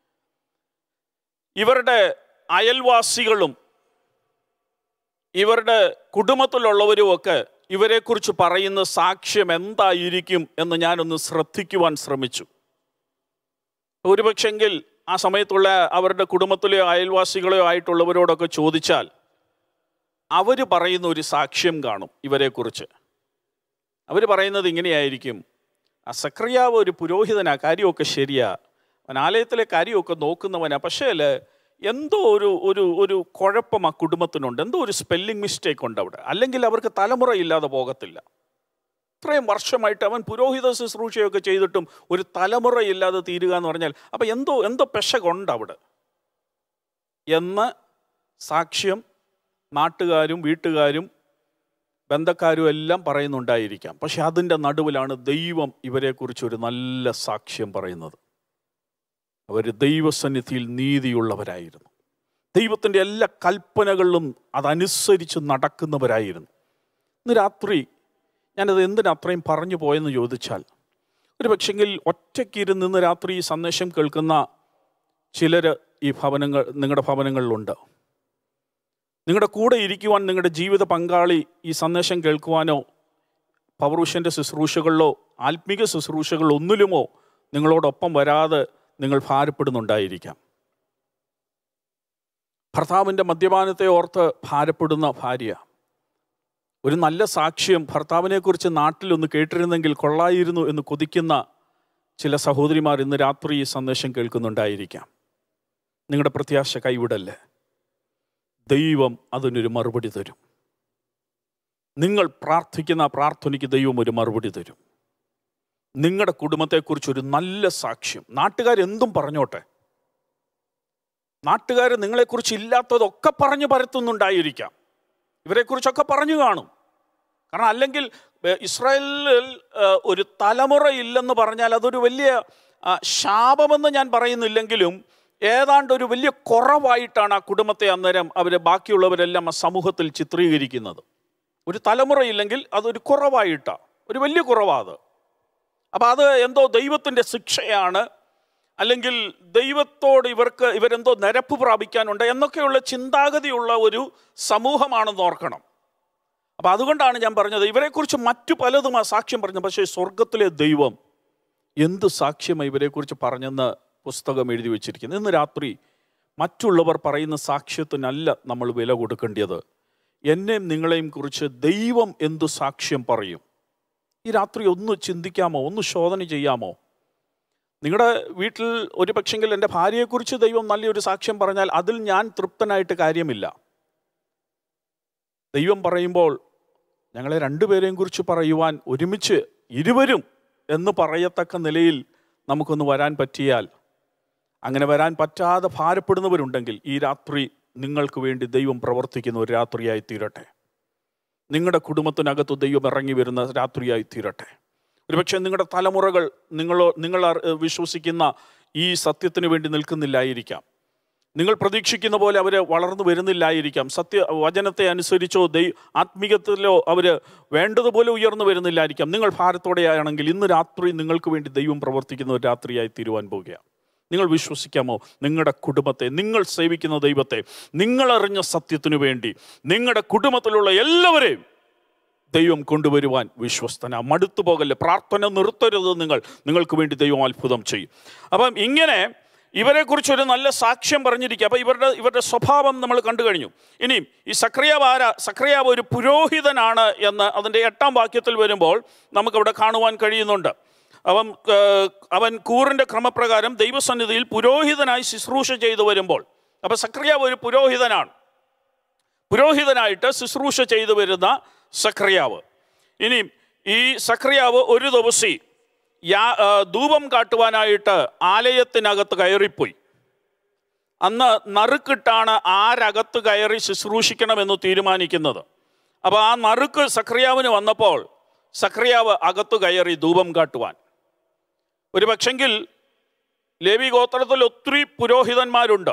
ഇവരുടെ അയൽവാസികളും ഇവരുടെ കുടുംബത്തിലുള്ളവരുമൊക്കെ ഇവരെക്കുറിച്ച് പറയുന്ന സാക്ഷ്യം എന്തായിരിക്കും എന്ന് ഞാനൊന്ന് ശ്രദ്ധിക്കുവാൻ ശ്രമിച്ചു ഒരുപക്ഷെങ്കിൽ ആ സമയത്തുള്ള അവരുടെ കുടുംബത്തിലെയോ അയൽവാസികളെയോ ആയിട്ടുള്ളവരോടൊക്കെ ചോദിച്ചാൽ അവർ പറയുന്ന ഒരു സാക്ഷ്യം കാണും ഇവരെക്കുറിച്ച് അവർ പറയുന്നത് ഇങ്ങനെയായിരിക്കും ആ സക്രിയാവ് ഒരു പുരോഹിതനാ കാര്യമൊക്കെ ശരിയാ അവൻ ആലയത്തിലെ കാര്യമൊക്കെ നോക്കുന്നവനാ പക്ഷേ എന്തോ ഒരു ഒരു ഒരു കുഴപ്പം ആ കുടുംബത്തിനുണ്ട് എന്തോ ഒരു സ്പെല്ലിംഗ് മിസ്റ്റേക്ക് ഉണ്ട് അവിടെ അല്ലെങ്കിൽ അവർക്ക് തലമുറയില്ലാതെ പോകത്തില്ല ഇത്രയും വർഷമായിട്ട് അവൻ പുരോഹിത ശുശ്രൂഷയൊക്കെ ചെയ്തിട്ടും ഒരു തലമുറയില്ലാതെ തീരുക എന്ന് പറഞ്ഞാൽ അപ്പം എന്തോ എന്തോ പെശകുണ്ട് അവിടെ എന്ന് സാക്ഷ്യം നാട്ടുകാരും വീട്ടുകാരും ബന്ധക്കാരും എല്ലാം പറയുന്നുണ്ടായിരിക്കാം പക്ഷെ അതിൻ്റെ നടുവിലാണ് ദൈവം ഇവരെക്കുറിച്ച് ഒരു നല്ല സാക്ഷ്യം പറയുന്നത് അവർ ദൈവസന്നിധിയിൽ നീതിയുള്ളവരായിരുന്നു ദൈവത്തിൻ്റെ എല്ലാ കൽപ്പനകളിലും അതനുസരിച്ച് നടക്കുന്നവരായിരുന്നു ഇന്ന് രാത്രി ഞാനത് എന്തിനാ അത്രയും പറഞ്ഞു പോയെന്ന് ചോദിച്ചാൽ ഒരു പക്ഷെങ്കിൽ ഒറ്റയ്ക്കിരുന്ന് ഇന്ന് രാത്രി ഈ സന്ദേശം കേൾക്കുന്ന ചിലർ ഈ ഭവനങ്ങൾ നിങ്ങളുടെ ഭവനങ്ങളിലുണ്ട് നിങ്ങളുടെ കൂടെ ഇരിക്കുവാൻ നിങ്ങളുടെ ജീവിത പങ്കാളി ഈ സന്ദേശം കേൾക്കുവാനോ പൗരുഷൻ്റെ ശുശ്രൂഷകളിലോ ആത്മീക ശുശ്രൂഷകൾ ഒന്നിലുമോ നിങ്ങളോടൊപ്പം വരാതെ നിങ്ങൾ ഭാരപ്പെടുന്നുണ്ടായിരിക്കാം ഭർത്താവിൻ്റെ മദ്യപാനത്തെ ഓർത്ത് ഭാരപ്പെടുന്ന ഭാര്യ ഒരു നല്ല സാക്ഷ്യം ഭർത്താവിനെക്കുറിച്ച് നാട്ടിലൊന്ന് കേട്ടിരുന്നെങ്കിൽ കൊള്ളായിരുന്നു എന്ന് കൊതിക്കുന്ന ചില സഹോദരിമാർ ഇന്ന് രാത്രി ഈ സന്ദേശം കേൾക്കുന്നുണ്ടായിരിക്കാം നിങ്ങളുടെ പ്രത്യാശ കൈവിടല്ലേ ദൈവം അതിനൊരു മറുപടി തരും നിങ്ങൾ പ്രാർത്ഥിക്കുന്ന ആ പ്രാർത്ഥനയ്ക്ക് ദൈവം ഒരു മറുപടി തരും നിങ്ങളുടെ കുടുംബത്തെക്കുറിച്ച് ഒരു നല്ല സാക്ഷ്യം നാട്ടുകാരെന്തും പറഞ്ഞോട്ടെ നാട്ടുകാർ നിങ്ങളെക്കുറിച്ച് ഇല്ലാത്തതൊക്കെ പറഞ്ഞു പരത്തുന്നുണ്ടായിരിക്കാം ഇവരെക്കുറിച്ചൊക്കെ പറഞ്ഞു കാണും കാരണം അല്ലെങ്കിൽ ഏർ, ഇസ്രായേലിൽ ഏർ, ഒരു തലമുറ ഇല്ലെന്ന് പറഞ്ഞാൽ അതൊരു വലിയ ആ, ശാപമെന്ന് ഞാൻ പറയുന്നില്ലെങ്കിലും ഏതാണ്ട് ഒരു വലിയ കുറവായിട്ടാണ് ആ കുടുംബത്തെ അന്നേരം അവർ ബാക്കിയുള്ളവരെല്ലാം ആ സമൂഹത്തിൽ ചിത്രീകരിക്കുന്നത് ഒരു തലമുറയില്ലെങ്കിൽ അതൊരു കുറവായിട്ടാണ് ഒരു വലിയ കുറവാണ് അത് അപ്പം അത് എന്തോ ദൈവത്തിൻ്റെ ശിക്ഷയാണ് അല്ലെങ്കിൽ ദൈവത്തോട് ഇവർക്ക് ഇവരെന്തോ നിരപ്പ് പ്രാപിക്കാനുണ്ട് എന്നൊക്കെയുള്ള ചിന്താഗതിയുള്ള ഒരു സമൂഹമാണെന്ന് ഓർക്കണം അപ്പം അതുകൊണ്ടാണ് ഞാൻ പറഞ്ഞത് ഇവരെക്കുറിച്ച് മറ്റു പലതും ആ സാക്ഷ്യം പറഞ്ഞു പക്ഷേ സ്വർഗത്തിലെ ദൈവം എന്ത് സാക്ഷ്യമാണ് ഇവരെക്കുറിച്ച് പറഞ്ഞെന്ന് പുസ്തകം എഴുതി വെച്ചിരിക്കുന്നത് ഇന്ന് രാത്രി മറ്റുള്ളവർ പറയുന്ന സാക്ഷ്യത്തിനല്ല നമ്മൾ വില കൊടുക്കേണ്ടത് എന്നെയും നിങ്ങളെയും കുറിച്ച് ദൈവം എന്ത് സാക്ഷ്യം പറയും ഈ രാത്രി ഒന്ന് ചിന്തിക്കാമോ ഒന്ന് ശോധന ചെയ്യാമോ നിങ്ങളുടെ വീട്ടിൽ ഒരു പക്ഷെങ്കിൽ എൻ്റെ ഭാര്യയെക്കുറിച്ച് ദൈവം നല്ലൊരു സാക്ഷ്യം പറഞ്ഞാൽ അതിൽ ഞാൻ തൃപ്തനായിട്ട് കാര്യമില്ല ദൈവം പറയുമ്പോൾ ഞങ്ങളെ രണ്ടുപേരെയും കുറിച്ച് പറയുവാൻ ഒരുമിച്ച് ഇരുവരും എന്ന് പറയത്തക്ക നിലയിൽ നമുക്കൊന്ന് വരാൻ പറ്റിയാൽ അങ്ങനെ വരാൻ പറ്റാതെ ഭാരപ്പെടുന്നവരുണ്ടെങ്കിൽ ഈ രാത്രി നിങ്ങൾക്ക് വേണ്ടി ദൈവം പ്രവർത്തിക്കുന്ന ഒരു രാത്രിയായി തീരട്ടെ നിങ്ങളുടെ കുടുംബത്തിനകത്ത് ദൈവം ഇറങ്ങി വരുന്ന രാത്രിയായി തീരട്ടെ ഒരുപക്ഷെ നിങ്ങളുടെ തലമുറകൾ നിങ്ങളോ നിങ്ങൾ അറി- വിശ്വസിക്കുന്ന ഈ സത്യത്തിന് വേണ്ടി നിൽക്കുന്നില്ലായിരിക്കാം നിങ്ങൾ പ്രതീക്ഷിക്കുന്ന പോലെ അവർ വളർന്നു വരുന്നില്ലായിരിക്കാം സത്യ വചനത്തെ അനുസരിച്ചോ ദൈ ആത്മീയത്തിലോ അവർ വേണ്ടതുപോലെ ഉയർന്നു വരുന്നില്ലായിരിക്കാം നിങ്ങൾ ഭാരത്തോടെയാണെങ്കിൽ ഇന്ന് രാത്രി നിങ്ങൾക്ക് വേണ്ടി ദൈവം പ്രവർത്തിക്കുന്ന ഒരു രാത്രിയായി തീരുവാൻ പോവുകയാണ് നിങ്ങൾ വിശ്വസിക്കാമോ നിങ്ങളുടെ കുടുംബത്തെ നിങ്ങൾ സേവിക്കുന്ന ദൈവത്തെ നിങ്ങൾ അറിഞ്ഞ സത്യത്തിനു വേണ്ടി നിങ്ങളുടെ കുടുംബത്തിലുള്ള എല്ലാവരെയും ദൈവം കൊണ്ടുവരുവാൻ വിശ്വസ്തന മടുത്തു പോകല്ലേ പ്രാർത്ഥന നിർത്തരുത് നിങ്ങൾ നിങ്ങൾക്ക് വേണ്ടി ദൈവം അത്ഭുതം ചെയ്യും അപ്പം ഇങ്ങനെ ഇവരെക്കുറിച്ച് ഒരു നല്ല സാക്ഷ്യം പറഞ്ഞിരിക്കുക അപ്പം ഇവരുടെ ഇവരുടെ സ്വഭാവം നമ്മൾ കണ്ടു കഴിഞ്ഞു ഇനിയും ഈ സക്രിയാവ് ആര സക്രിയാവ് ഒരു പുരോഹിതനാണ് എന്ന് അതിൻ്റെ എട്ടാം വാക്യത്തിൽ വരുമ്പോൾ നമുക്കവിടെ കാണുവാൻ കഴിയുന്നുണ്ട് അവൻ ഏർ, അവൻ കൂറിൻ്റെ ക്രമപ്രകാരം ദൈവസന്നിധിയിൽ പുരോഹിതനായി ശുശ്രൂഷ ചെയ്തു വരുമ്പോൾ അപ്പം സക്രിയാവ് ഒരു പുരോഹിതനാണ് പുരോഹിതനായിട്ട് ശുശ്രൂഷ ചെയ്തു വരുന്ന സക്രിയാവ് ഇനി ഈ സക്രിയാവ് ഒരു ദിവസി യാ ആ, ധൂപം കാട്ടുവാനായിട്ട് ആലയത്തിനകത്ത് കയറിപ്പോയി അന്ന് നറുക്കിട്ടാണ് ആരകത്ത് കയറി ശുശ്രൂഷിക്കണമെന്ന് തീരുമാനിക്കുന്നത് അപ്പോൾ ആ നറുക്ക് സക്രിയാവിന് വന്നപ്പോൾ സക്രിയാവ് അകത്ത് കയറി ധൂപം കാട്ടുവാൻ ഒരു പക്ഷെങ്കിൽ ലേവി ഗോത്രത്തിൽ ഒത്തിരി പുരോഹിതന്മാരുണ്ട്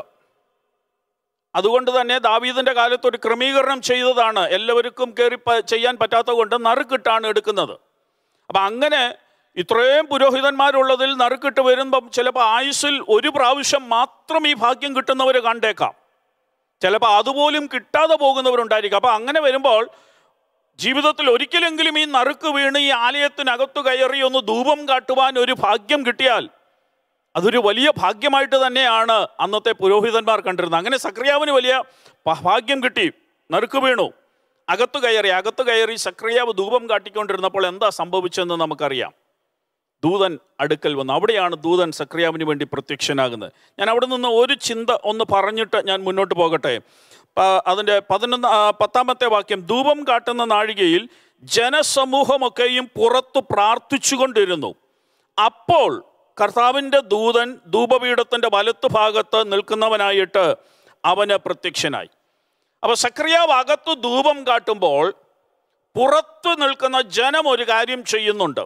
അതുകൊണ്ട് തന്നെ ദാവീദിന്റെ കാലത്ത് ഒരു ക്രമീകരണം ചെയ്തതാണ് എല്ലാവർക്കും കയറി പ- ചെയ്യാൻ പറ്റാത്തത് കൊണ്ട് നറുക്കിട്ടാണ് എടുക്കുന്നത് അപ്പം അങ്ങനെ ഇത്രയും പുരോഹിതന്മാരുള്ളതിൽ നറുക്കിട്ട് വരുമ്പം ചിലപ്പോൾ ആയുസ്സിൽ ഒരു പ്രാവശ്യം മാത്രം ഈ ഭാഗ്യം കിട്ടുന്നവർ കണ്ടേക്കാം ചിലപ്പോൾ അതുപോലും കിട്ടാതെ പോകുന്നവരുണ്ടായിരിക്കും അപ്പം അങ്ങനെ വരുമ്പോൾ ജീവിതത്തിൽ ഒരിക്കലെങ്കിലും ഈ നറുക്ക് വീണ് ഈ ആലയത്തിനകത്ത് കയറി ഒന്ന് ധൂപം കാട്ടുവാൻ ഒരു ഭാഗ്യം കിട്ടിയാൽ അതൊരു വലിയ ഭാഗ്യമായിട്ട് തന്നെയാണ് അന്നത്തെ പുരോഹിതന്മാർ കണ്ടിരുന്നത് അങ്ങനെ സക്രിയാവിന് വലിയ ഭ- ഭാഗ്യം കിട്ടി നറുക്ക് വീണു അകത്ത് കയറി അകത്ത് കയറി സക്രിയാവ് ധൂപം കാട്ടിക്കൊണ്ടിരുന്നപ്പോൾ എന്താ സംഭവിച്ചതെന്ന് നമുക്കറിയാം ദൂതൻ അടുക്കൽ വന്നു അവിടെയാണ് ദൂതൻ സക്രിയാവിന് വേണ്ടി പ്രത്യക്ഷനാകുന്നത് ഞാൻ അവിടെ നിന്ന് ഒരു ചിന്ത ഒന്ന് പറഞ്ഞിട്ട് ഞാൻ മുന്നോട്ട് പോകട്ടെ പ- അതിൻ്റെ പതിനൊന്ന് ആ, പത്താമത്തെ വാക്യം ധൂപം കാട്ടുന്ന നാഴികയിൽ ജനസമൂഹമൊക്കെയും പുറത്തു പ്രാർത്ഥിച്ചുകൊണ്ടിരുന്നു അപ്പോൾ കർത്താവിൻ്റെ ദൂതൻ ധൂപപീഠത്തിൻ്റെ വലത്ത് ഭാഗത്ത് നിൽക്കുന്നവനായിട്ട് അവന് പ്രത്യക്ഷനായി അപ്പോൾ സക്രിയാവ് അകത്ത് ധൂപം കാട്ടുമ്പോൾ പുറത്ത് നിൽക്കുന്ന ജനം ഒരു കാര്യം ചെയ്യുന്നുണ്ട്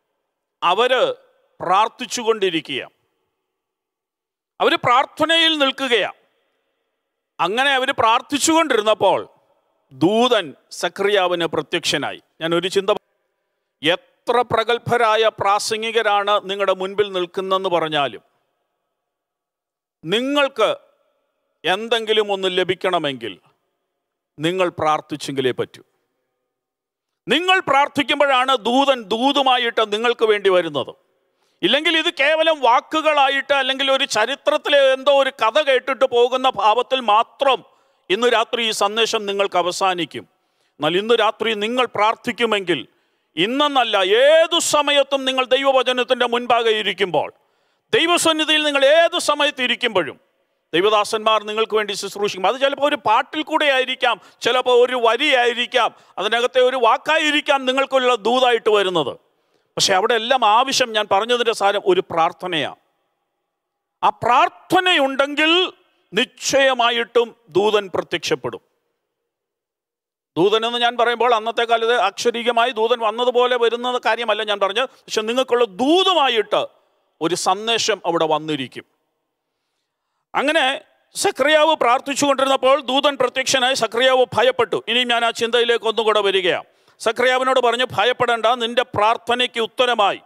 അവര് പ്രാർത്ഥിച്ചുകൊണ്ടിരിക്കുക അവർ പ്രാർത്ഥനയിൽ നിൽക്കുകയാണ് അങ്ങനെ അവർ പ്രാർത്ഥിച്ചുകൊണ്ടിരുന്നപ്പോൾ ദൂതൻ സക്രിയാവിന് പ്രത്യക്ഷനായി ഞാൻ ഒരു ചിന്ത എത്ര പ്രഗത്ഭരായ പ്രാസംഗികരാണ് നിങ്ങളുടെ മുൻപിൽ നിൽക്കുന്നെന്ന് പറഞ്ഞാലും നിങ്ങൾക്ക് എന്തെങ്കിലും ഒന്ന് ലഭിക്കണമെങ്കിൽ നിങ്ങൾ പ്രാർത്ഥിച്ചെങ്കിലേ പറ്റൂ നിങ്ങൾ പ്രാർത്ഥിക്കുമ്പോഴാണ് ദൂതൻ ദൂതുമായിട്ട് നിങ്ങൾക്ക് വേണ്ടി വരുന്നത് ഇല്ലെങ്കിൽ ഇത് കേവലം വാക്കുകളായിട്ട് അല്ലെങ്കിൽ ഒരു ചരിത്രത്തിലെ എന്തോ ഒരു കഥ കേട്ടിട്ട് പോകുന്ന ഭാവത്തിൽ മാത്രം ഇന്ന് രാത്രി ഈ സന്ദേശം നിങ്ങൾക്ക് അവസാനിക്കും എന്നാൽ ഇന്ന് രാത്രി നിങ്ങൾ പ്രാർത്ഥിക്കുമെങ്കിൽ ഇന്നെന്നല്ല ഏതു സമയത്തും നിങ്ങൾ ദൈവവചനത്തിൻ്റെ മുൻപാകെ ഇരിക്കുമ്പോൾ ദൈവസന്നിധിയിൽ നിങ്ങൾ ഏത് സമയത്ത് ഇരിക്കുമ്പോഴും ദൈവദാസന്മാർ നിങ്ങൾക്ക് വേണ്ടി ശുശ്രൂഷിക്കും അത് ചിലപ്പോൾ ഒരു പാട്ടിൽ കൂടെ ആയിരിക്കാം ചിലപ്പോൾ ഒരു വരിയായിരിക്കാം അതിനകത്തെ ഒരു വാക്കായിരിക്കാം നിങ്ങൾക്കുള്ള ദൂതായിട്ട് വരുന്നത് പക്ഷെ അവിടെ എല്ലാം ആവശ്യം ഞാൻ പറഞ്ഞതിൻ്റെ സാരം ഒരു പ്രാർത്ഥനയാണ് ആ പ്രാർത്ഥനയുണ്ടെങ്കിൽ നിശ്ചയമായിട്ടും ദൂതൻ പ്രത്യക്ഷപ്പെടും ദൂതൻ എന്ന് ഞാൻ പറയുമ്പോൾ അന്നത്തെ കാലത്ത് അക്ഷരീകമായി ദൂതൻ വന്നതുപോലെ വരുന്ന കാര്യമല്ല ഞാൻ പറഞ്ഞത് പക്ഷെ നിങ്ങൾക്കുള്ള ദൂതുമായിട്ട് ഒരു സന്ദേശം അവിടെ വന്നിരിക്കും അങ്ങനെ സക്രിയാവ് പ്രാർത്ഥിച്ചുകൊണ്ടിരുന്നപ്പോൾ ദൂതൻ പ്രത്യക്ഷനായി സക്രിയാവ് ഭയപ്പെട്ടു ഇനിയും ഞാൻ ആ ചിന്തയിലേക്ക് ഒന്നും കൂടെ വരികയാണ് സക്രിയാവിനോട് പറഞ്ഞു ഭയപ്പെടേണ്ട നിന്റെ പ്രാർത്ഥനയ്ക്ക് ഉത്തരമായി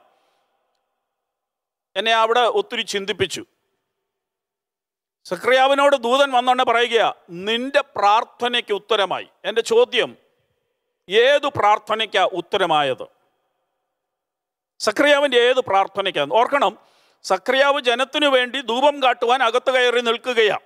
എന്നെ അവിടെ ഒത്തിരി ചിന്തിപ്പിച്ചു സക്രിയാവിനോട് ദൂതൻ വന്നോണ്ട് പറയുക നിന്റെ പ്രാർത്ഥനയ്ക്ക് ഉത്തരമായി എൻ്റെ ചോദ്യം ഏതു പ്രാർത്ഥനയ്ക്കാ ഉത്തരമായത് സക്രിയാവിൻ്റെ ഏത് പ്രാർത്ഥനയ്ക്കാണ് ഓർക്കണം സക്രിയാവ് ജനത്തിനു വേണ്ടി ധൂപം കാട്ടുവാൻ അകത്ത് കയറി നിൽക്കുകയാണ്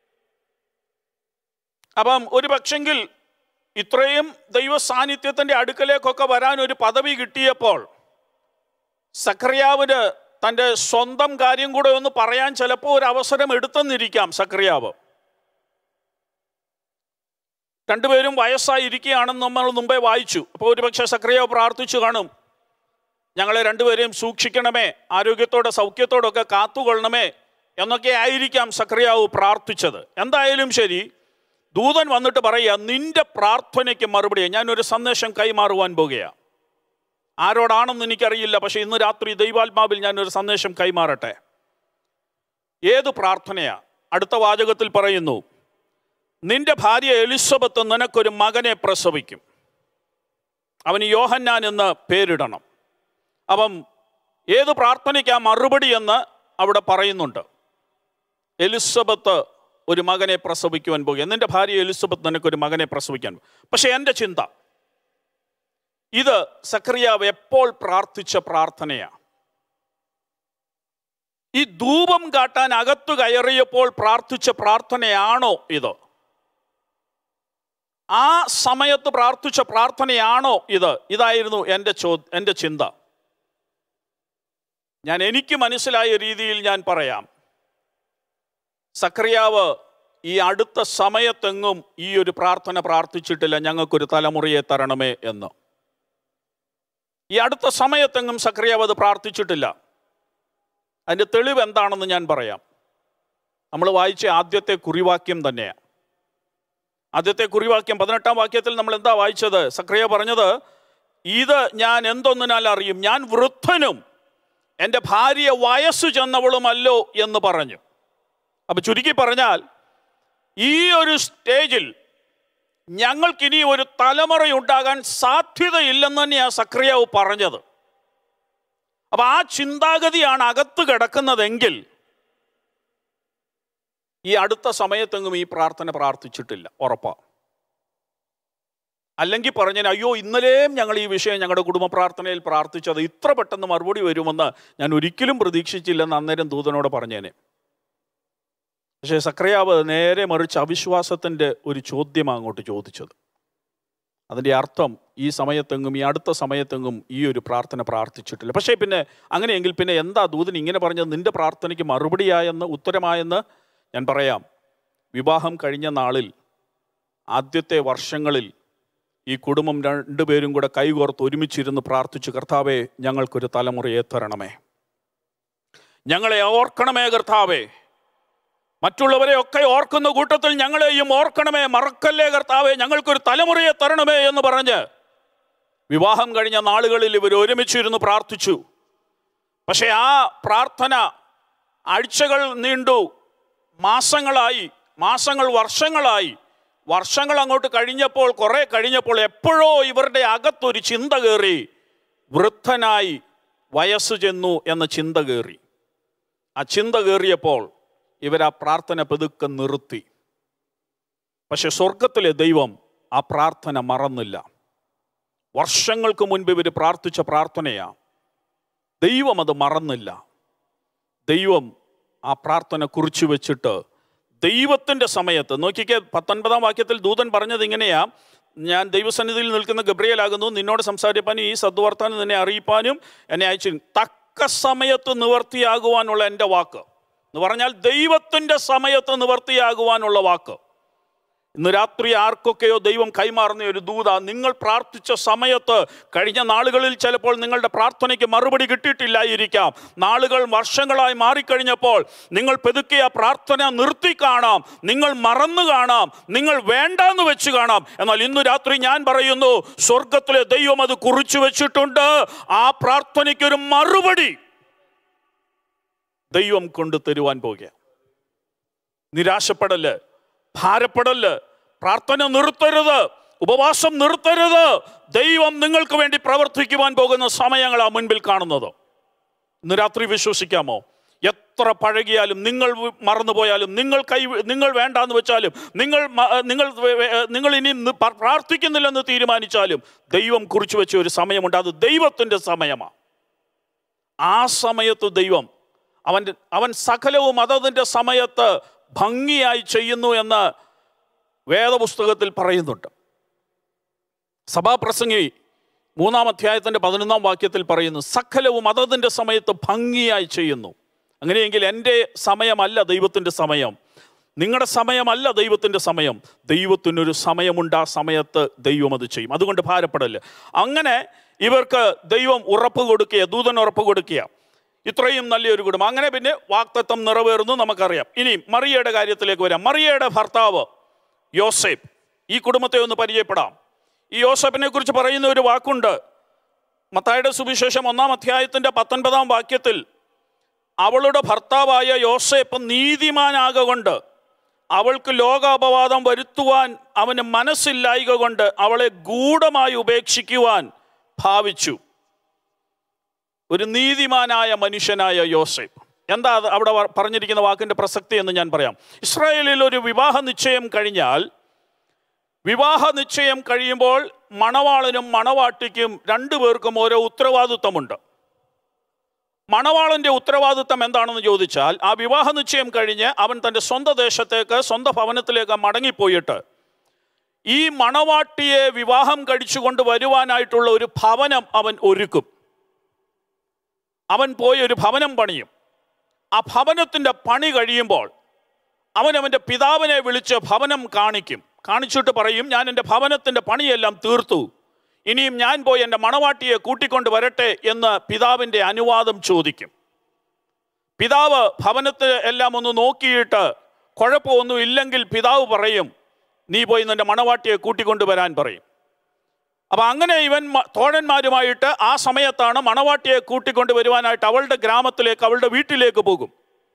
അപ്പം ഒരു പക്ഷെങ്കിൽ ഇത്രയും ദൈവ സാന്നിധ്യത്തിൻ്റെ അടുക്കലേക്കൊക്കെ വരാൻ ഒരു പദവി കിട്ടിയപ്പോൾ സക്രിയാവിന് തൻ്റെ സ്വന്തം കാര്യം കൂടെ ഒന്ന് പറയാൻ ചിലപ്പോൾ ഒരു അവസരം എടുത്തെന്നിരിക്കാം സക്രിയാവ് രണ്ടുപേരും വയസ്സായിരിക്കുകയാണെന്ന് നമ്മൾ മുമ്പേ വായിച്ചു അപ്പോൾ ഒരുപക്ഷെ സക്രിയാവ് പ്രാർത്ഥിച്ചു കാണും ഞങ്ങളെ രണ്ടുപേരെയും സൂക്ഷിക്കണമേ ആരോഗ്യത്തോടെ സൗഖ്യത്തോടൊക്കെ കാത്തുകൊള്ളണമേ എന്നൊക്കെ ആയിരിക്കാം സക്രിയാവ് പ്രാർത്ഥിച്ചത് എന്തായാലും ശരി ദൂതൻ വന്നിട്ട് പറയുക നിന്റെ പ്രാർത്ഥനയ്ക്ക് മറുപടി ഞാനൊരു സന്ദേശം കൈമാറുവാൻ പോകുകയാണ് ആരോടാണെന്ന് എനിക്കറിയില്ല പക്ഷെ ഇന്ന് രാത്രി ദൈവാത്മാവിൽ ഞാനൊരു സന്ദേശം കൈമാറട്ടെ ഏത് പ്രാർത്ഥനയാ അടുത്ത വാചകത്തിൽ പറയുന്നു നിന്റെ ഭാര്യ എലിസബത്ത് നിനക്കൊരു മകനെ പ്രസവിക്കും അവന് യോഹന്നാൻ എന്ന് പേരിടണം അപ്പം ഏത് പ്രാർത്ഥനയ്ക്കാ മറുപടി എന്ന് അവിടെ പറയുന്നുണ്ട് എലിസബത്ത് ഒരു മകനെ പ്രസവിക്കുവാൻ പോകുക നിന്റെ ഭാര്യ എലിസബത്ത് നിനക്കൊരു മകനെ പ്രസവിക്കാൻ പോകും പക്ഷെ എൻ്റെ ചിന്ത ഇത് സക്രിയാവ് എപ്പോൾ പ്രാർത്ഥിച്ച പ്രാർത്ഥനയാണ് ഈ ധൂപം കാട്ടാൻ അകത്തു കയറിയപ്പോൾ പ്രാർത്ഥിച്ച പ്രാർത്ഥനയാണോ ഇത് ആ സമയത്ത് പ്രാർത്ഥിച്ച പ്രാർത്ഥനയാണോ ഇത് ഇതായിരുന്നു എൻ്റെ ചോ എൻ്റെ ചിന്ത ഞാൻ എനിക്ക് മനസ്സിലായ രീതിയിൽ ഞാൻ പറയാം സക്രിയാവ് ഈ അടുത്ത സമയത്തെങ്ങും ഈ ഒരു പ്രാർത്ഥന പ്രാർത്ഥിച്ചിട്ടില്ല ഞങ്ങൾക്കൊരു തലമുറയെ തരണമേ എന്ന് ഈ അടുത്ത സമയത്തെങ്ങും സക്രിയാവ് അത് പ്രാർത്ഥിച്ചിട്ടില്ല അതിൻ്റെ തെളിവ് എന്താണെന്ന് ഞാൻ പറയാം നമ്മൾ വായിച്ച ആദ്യത്തെ കുറിവാക്യം തന്നെയാണ് ആദ്യത്തെ കുറിവാക്യം പതിനെട്ടാം വാക്യത്തിൽ നമ്മൾ എന്താ വായിച്ചത് സക്രിയ പറഞ്ഞത് ഇത് ഞാൻ എന്തൊന്നിനാൽ അറിയും ഞാൻ വൃദ്ധനും എൻ്റെ ഭാര്യ വയസ്സു ചെന്നവളുമല്ലോ എന്ന് പറഞ്ഞു അപ്പൊ ചുരുക്കി പറഞ്ഞാൽ ഈ ഒരു സ്റ്റേജിൽ ഞങ്ങൾക്കിനി ഒരു തലമുറയുണ്ടാകാൻ സാധ്യതയില്ലെന്ന് തന്നെയാണ് സക്രിയാവ് പറഞ്ഞത് അപ്പൊ ആ ചിന്താഗതിയാണ് അകത്ത് കിടക്കുന്നതെങ്കിൽ ഈ അടുത്ത സമയത്തെങ്ങും ഈ പ്രാർത്ഥന പ്രാർത്ഥിച്ചിട്ടില്ല ഉറപ്പാ അല്ലെങ്കിൽ പറഞ്ഞാൽ അയ്യോ ഇന്നലെയും ഞങ്ങൾ ഈ വിഷയം ഞങ്ങളുടെ കുടുംബ പ്രാർത്ഥനയിൽ പ്രാർത്ഥിച്ചത് ഇത്ര പെട്ടെന്ന് മറുപടി വരുമെന്ന് ഞാൻ ഒരിക്കലും പ്രതീക്ഷിച്ചില്ലെന്ന് അന്നേരം ദൂതനോട് പറഞ്ഞേനെ പക്ഷേ സക്രിയാവ് നേരെ മറിച്ച് അവിശ്വാസത്തിൻ്റെ ഒരു ചോദ്യമാണ് അങ്ങോട്ട് ചോദിച്ചത് അതിൻ്റെ അർത്ഥം ഈ സമയത്തെങ്ങും ഈ അടുത്ത സമയത്തെങ്ങും ഈ ഒരു പ്രാർത്ഥന പ്രാർത്ഥിച്ചിട്ടില്ല പക്ഷേ പിന്നെ അങ്ങനെയെങ്കിൽ പിന്നെ എന്താ ദൂതൻ ഇങ്ങനെ പറഞ്ഞത് നിന്റെ പ്രാർത്ഥനയ്ക്ക് മറുപടിയായെന്ന് ഉത്തരമായെന്ന് ഞാൻ പറയാം വിവാഹം കഴിഞ്ഞ നാളിൽ ആദ്യത്തെ വർഷങ്ങളിൽ ഈ കുടുംബം രണ്ടുപേരും കൂടെ കൈകോർത്ത് ഒരുമിച്ചിരുന്ന് പ്രാർത്ഥിച്ചു കർത്താവെ ഞങ്ങൾക്കൊരു തലമുറയെ തരണമേ ഞങ്ങളെ ഓർക്കണമേ കർത്താവേ മറ്റുള്ളവരെ ഒക്കെ ഓർക്കുന്ന കൂട്ടത്തിൽ ഞങ്ങളെയും ഓർക്കണമേ മറക്കല്ലേ കർത്താവേ ഞങ്ങൾക്കൊരു തലമുറയെ തരണമേ എന്ന് പറഞ്ഞ് വിവാഹം കഴിഞ്ഞ നാളുകളിൽ ഇവർ ഒരുമിച്ചിരുന്ന് പ്രാർത്ഥിച്ചു പക്ഷേ ആ പ്രാർത്ഥന ആഴ്ചകൾ നീണ്ടു മാസങ്ങളായി മാസങ്ങൾ വർഷങ്ങളായി വർഷങ്ങൾ അങ്ങോട്ട് കഴിഞ്ഞപ്പോൾ കുറെ കഴിഞ്ഞപ്പോൾ എപ്പോഴോ ഇവരുടെ അകത്തൊരു ചിന്ത കയറി വൃദ്ധനായി വയസ്സ് ചെന്നു എന്ന ചിന്ത കയറി ആ ചിന്ത കയറിയപ്പോൾ ഇവർ ആ പ്രാർത്ഥന പതുക്കെ നിർത്തി പക്ഷെ സ്വർഗത്തിലെ ദൈവം ആ പ്രാർത്ഥന മറന്നില്ല വർഷങ്ങൾക്ക് മുൻപ് ഇവർ പ്രാർത്ഥിച്ച പ്രാർത്ഥനയാ ദൈവം അത് മറന്നില്ല ദൈവം ആ പ്രാർത്ഥന കുറിച്ചു വെച്ചിട്ട് ദൈവത്തിൻ്റെ സമയത്ത് നോക്കിക്കേ പത്തൊൻപതാം വാക്യത്തിൽ ദൂതൻ പറഞ്ഞത് ഇങ്ങനെയാ ഞാൻ ദൈവസന്നിധിയിൽ നിൽക്കുന്ന ഗബ്രിയലാകുന്നു നിന്നോട് സംസാരിപ്പാനും ഈ സദ്വർത്താനം നിന്നെ അറിയിപ്പാനും എന്നെ അയച്ചു തക്ക സമയത്ത് നിവർത്തിയാകുവാനുള്ള എൻ്റെ വാക്ക് എന്ന് പറഞ്ഞാൽ ദൈവത്തിൻ്റെ സമയത്ത് നിവർത്തിയാകുവാനുള്ള വാക്ക് ഇന്ന് രാത്രി ആർക്കൊക്കെയോ ദൈവം കൈമാറുന്ന ഒരു ദൂത നിങ്ങൾ പ്രാർത്ഥിച്ച സമയത്ത് കഴിഞ്ഞ നാളുകളിൽ ചിലപ്പോൾ നിങ്ങളുടെ പ്രാർത്ഥനയ്ക്ക് മറുപടി കിട്ടിയിട്ടില്ലായിരിക്കാം നാളുകൾ വർഷങ്ങളായി മാറിക്കഴിഞ്ഞപ്പോൾ നിങ്ങൾ പെതുക്കിയ പ്രാർത്ഥന നിർത്തി കാണാം നിങ്ങൾ മറന്നു കാണാം നിങ്ങൾ വേണ്ടാന്ന് വെച്ച് കാണാം എന്നാൽ ഇന്ന് രാത്രി ഞാൻ പറയുന്നു സ്വർഗത്തിലെ ദൈവം അത് കുറിച്ചു വെച്ചിട്ടുണ്ട് ആ പ്രാർത്ഥനയ്ക്കൊരു മറുപടി ദൈവം കൊണ്ട് തരുവാൻ പോകുക നിരാശപ്പെടല് ഭാരപ്പെടല് പ്രാർത്ഥന നിർത്തരുത് ഉപവാസം നിർത്തരുത് ദൈവം നിങ്ങൾക്ക് വേണ്ടി പ്രവർത്തിക്കുവാൻ പോകുന്ന സമയങ്ങളാണ് മുൻപിൽ കാണുന്നത് ഇന്ന് രാത്രി വിശ്വസിക്കാമോ എത്ര പഴകിയാലും നിങ്ങൾ വി- മറന്നുപോയാലും നിങ്ങൾ കൈ നിങ്ങൾ വേണ്ടാന്ന് വെച്ചാലും നിങ്ങൾ മ- നിങ്ങൾ വെ- വെ- നിങ്ങൾ ഇനി നി- പ- പ്രാർത്ഥിക്കുന്നില്ലെന്ന് തീരുമാനിച്ചാലും ദൈവം കുറിച്ചു വെച്ച ഒരു സമയമുണ്ട് അത് ദൈവത്തിൻ്റെ സമയമാണ് ആ സമയത്ത് ദൈവം അവൻ്റെ അവൻ സകലവും അതതിൻ്റെ സമയത്ത് ഭംഗിയായി ചെയ്യുന്നു എന്ന് വേദപുസ്തകത്തിൽ പറയുന്നുണ്ട് സഭാപ്രസംഗി മൂന്നാം അധ്യായത്തിൻ്റെ പതിനൊന്നാം വാക്യത്തിൽ പറയുന്നു സകലവും അതതിൻ്റെ സമയത്ത് ഭംഗിയായി ചെയ്യുന്നു അങ്ങനെയെങ്കിൽ എൻ്റെ സമയമല്ല ദൈവത്തിൻ്റെ സമയം നിങ്ങളുടെ സമയമല്ല ദൈവത്തിൻ്റെ സമയം ദൈവത്തിനൊരു സമയമുണ്ട് ആ സമയത്ത് ദൈവം അത് ചെയ്യും അതുകൊണ്ട് ഭാരപ്പെടല്ല അങ്ങനെ ഇവർക്ക് ദൈവം ഉറപ്പ് കൊടുക്കുക ദൂതൻ ഉറപ്പ് കൊടുക്കുക ഇത്രയും നല്ലൊരു കുടുംബം അങ്ങനെ പിന്നെ വാക്തത്വം നിറവേറുന്നു നമുക്കറിയാം ഇനി മറിയയുടെ കാര്യത്തിലേക്ക് വരാം മറിയയുടെ ഭർത്താവ് യോസേപ്പ് ഈ കുടുംബത്തെ ഒന്ന് പരിചയപ്പെടാം ഈ യോസഫിനെ കുറിച്ച് പറയുന്ന ഒരു വാക്കുണ്ട് മത്തായുടെ സുവിശേഷം ഒന്നാം അധ്യായത്തിൻ്റെ പത്തൊൻപതാം വാക്യത്തിൽ അവളുടെ ഭർത്താവായ യോസേപ്പ് നീതിമാനാകൊണ്ട് അവൾക്ക് ലോകാപവാദം വരുത്തുവാൻ അവന് മനസ്സില്ലായിക കൊണ്ട് അവളെ ഗൂഢമായി ഉപേക്ഷിക്കുവാൻ ഭാവിച്ചു ഒരു നീതിമാനായ മനുഷ്യനായ യോസേപ്പ് എന്താ അത് അവിടെ വ- പറഞ്ഞിരിക്കുന്ന വാക്കിന്റെ പ്രസക്തി എന്ന് ഞാൻ പറയാം ഇസ്രായേലിൽ ഒരു വിവാഹ നിശ്ചയം കഴിഞ്ഞാൽ വിവാഹ നിശ്ചയം കഴിയുമ്പോൾ മണവാളനും മണവാട്ടിക്കും രണ്ടുപേർക്കും ഓരോ ഉത്തരവാദിത്വമുണ്ട് മണവാളന്റെ ഉത്തരവാദിത്വം എന്താണെന്ന് ചോദിച്ചാൽ ആ വിവാഹ നിശ്ചയം കഴിഞ്ഞ് അവൻ തൻ്റെ സ്വന്തം ദേശത്തേക്ക് സ്വന്തം ഭവനത്തിലേക്ക് മടങ്ങിപ്പോയിട്ട് ഈ മണവാട്ടിയെ വിവാഹം കഴിച്ചുകൊണ്ട് വരുവാനായിട്ടുള്ള ഒരു ഭവനം അവൻ ഒരുക്കും അവൻ പോയി ഒരു ഭവനം പണിയും ആ ഭവനത്തിൻ്റെ പണി കഴിയുമ്പോൾ അവൻ അവൻ്റെ പിതാവിനെ വിളിച്ച് ഭവനം കാണിക്കും കാണിച്ചിട്ട് പറയും ഞാൻ എൻ്റെ ഭവനത്തിൻ്റെ പണിയെല്ലാം തീർത്തു ഇനിയും ഞാൻ പോയി എൻ്റെ മണവാട്ടിയെ കൂട്ടിക്കൊണ്ട് വരട്ടെ എന്ന് പിതാവിൻ്റെ അനുവാദം ചോദിക്കും പിതാവ് ഭവനത്തെ എല്ലാം ഒന്ന് നോക്കിയിട്ട് കുഴപ്പമൊന്നും ഇല്ലെങ്കിൽ പിതാവ് പറയും നീ പോയി നിന്റെ മണവാട്ടിയെ കൂട്ടിക്കൊണ്ട് വരാൻ പറയും അപ്പൊ അങ്ങനെ ഇവൻ മ- തോഴന്മാരുമായിട്ട് ആ സമയത്താണ് മണവാട്ടിയെ കൂട്ടിക്കൊണ്ട് വരുവാനായിട്ട് അവളുടെ ഗ്രാമത്തിലേക്ക് അവളുടെ വീട്ടിലേക്ക് പോകും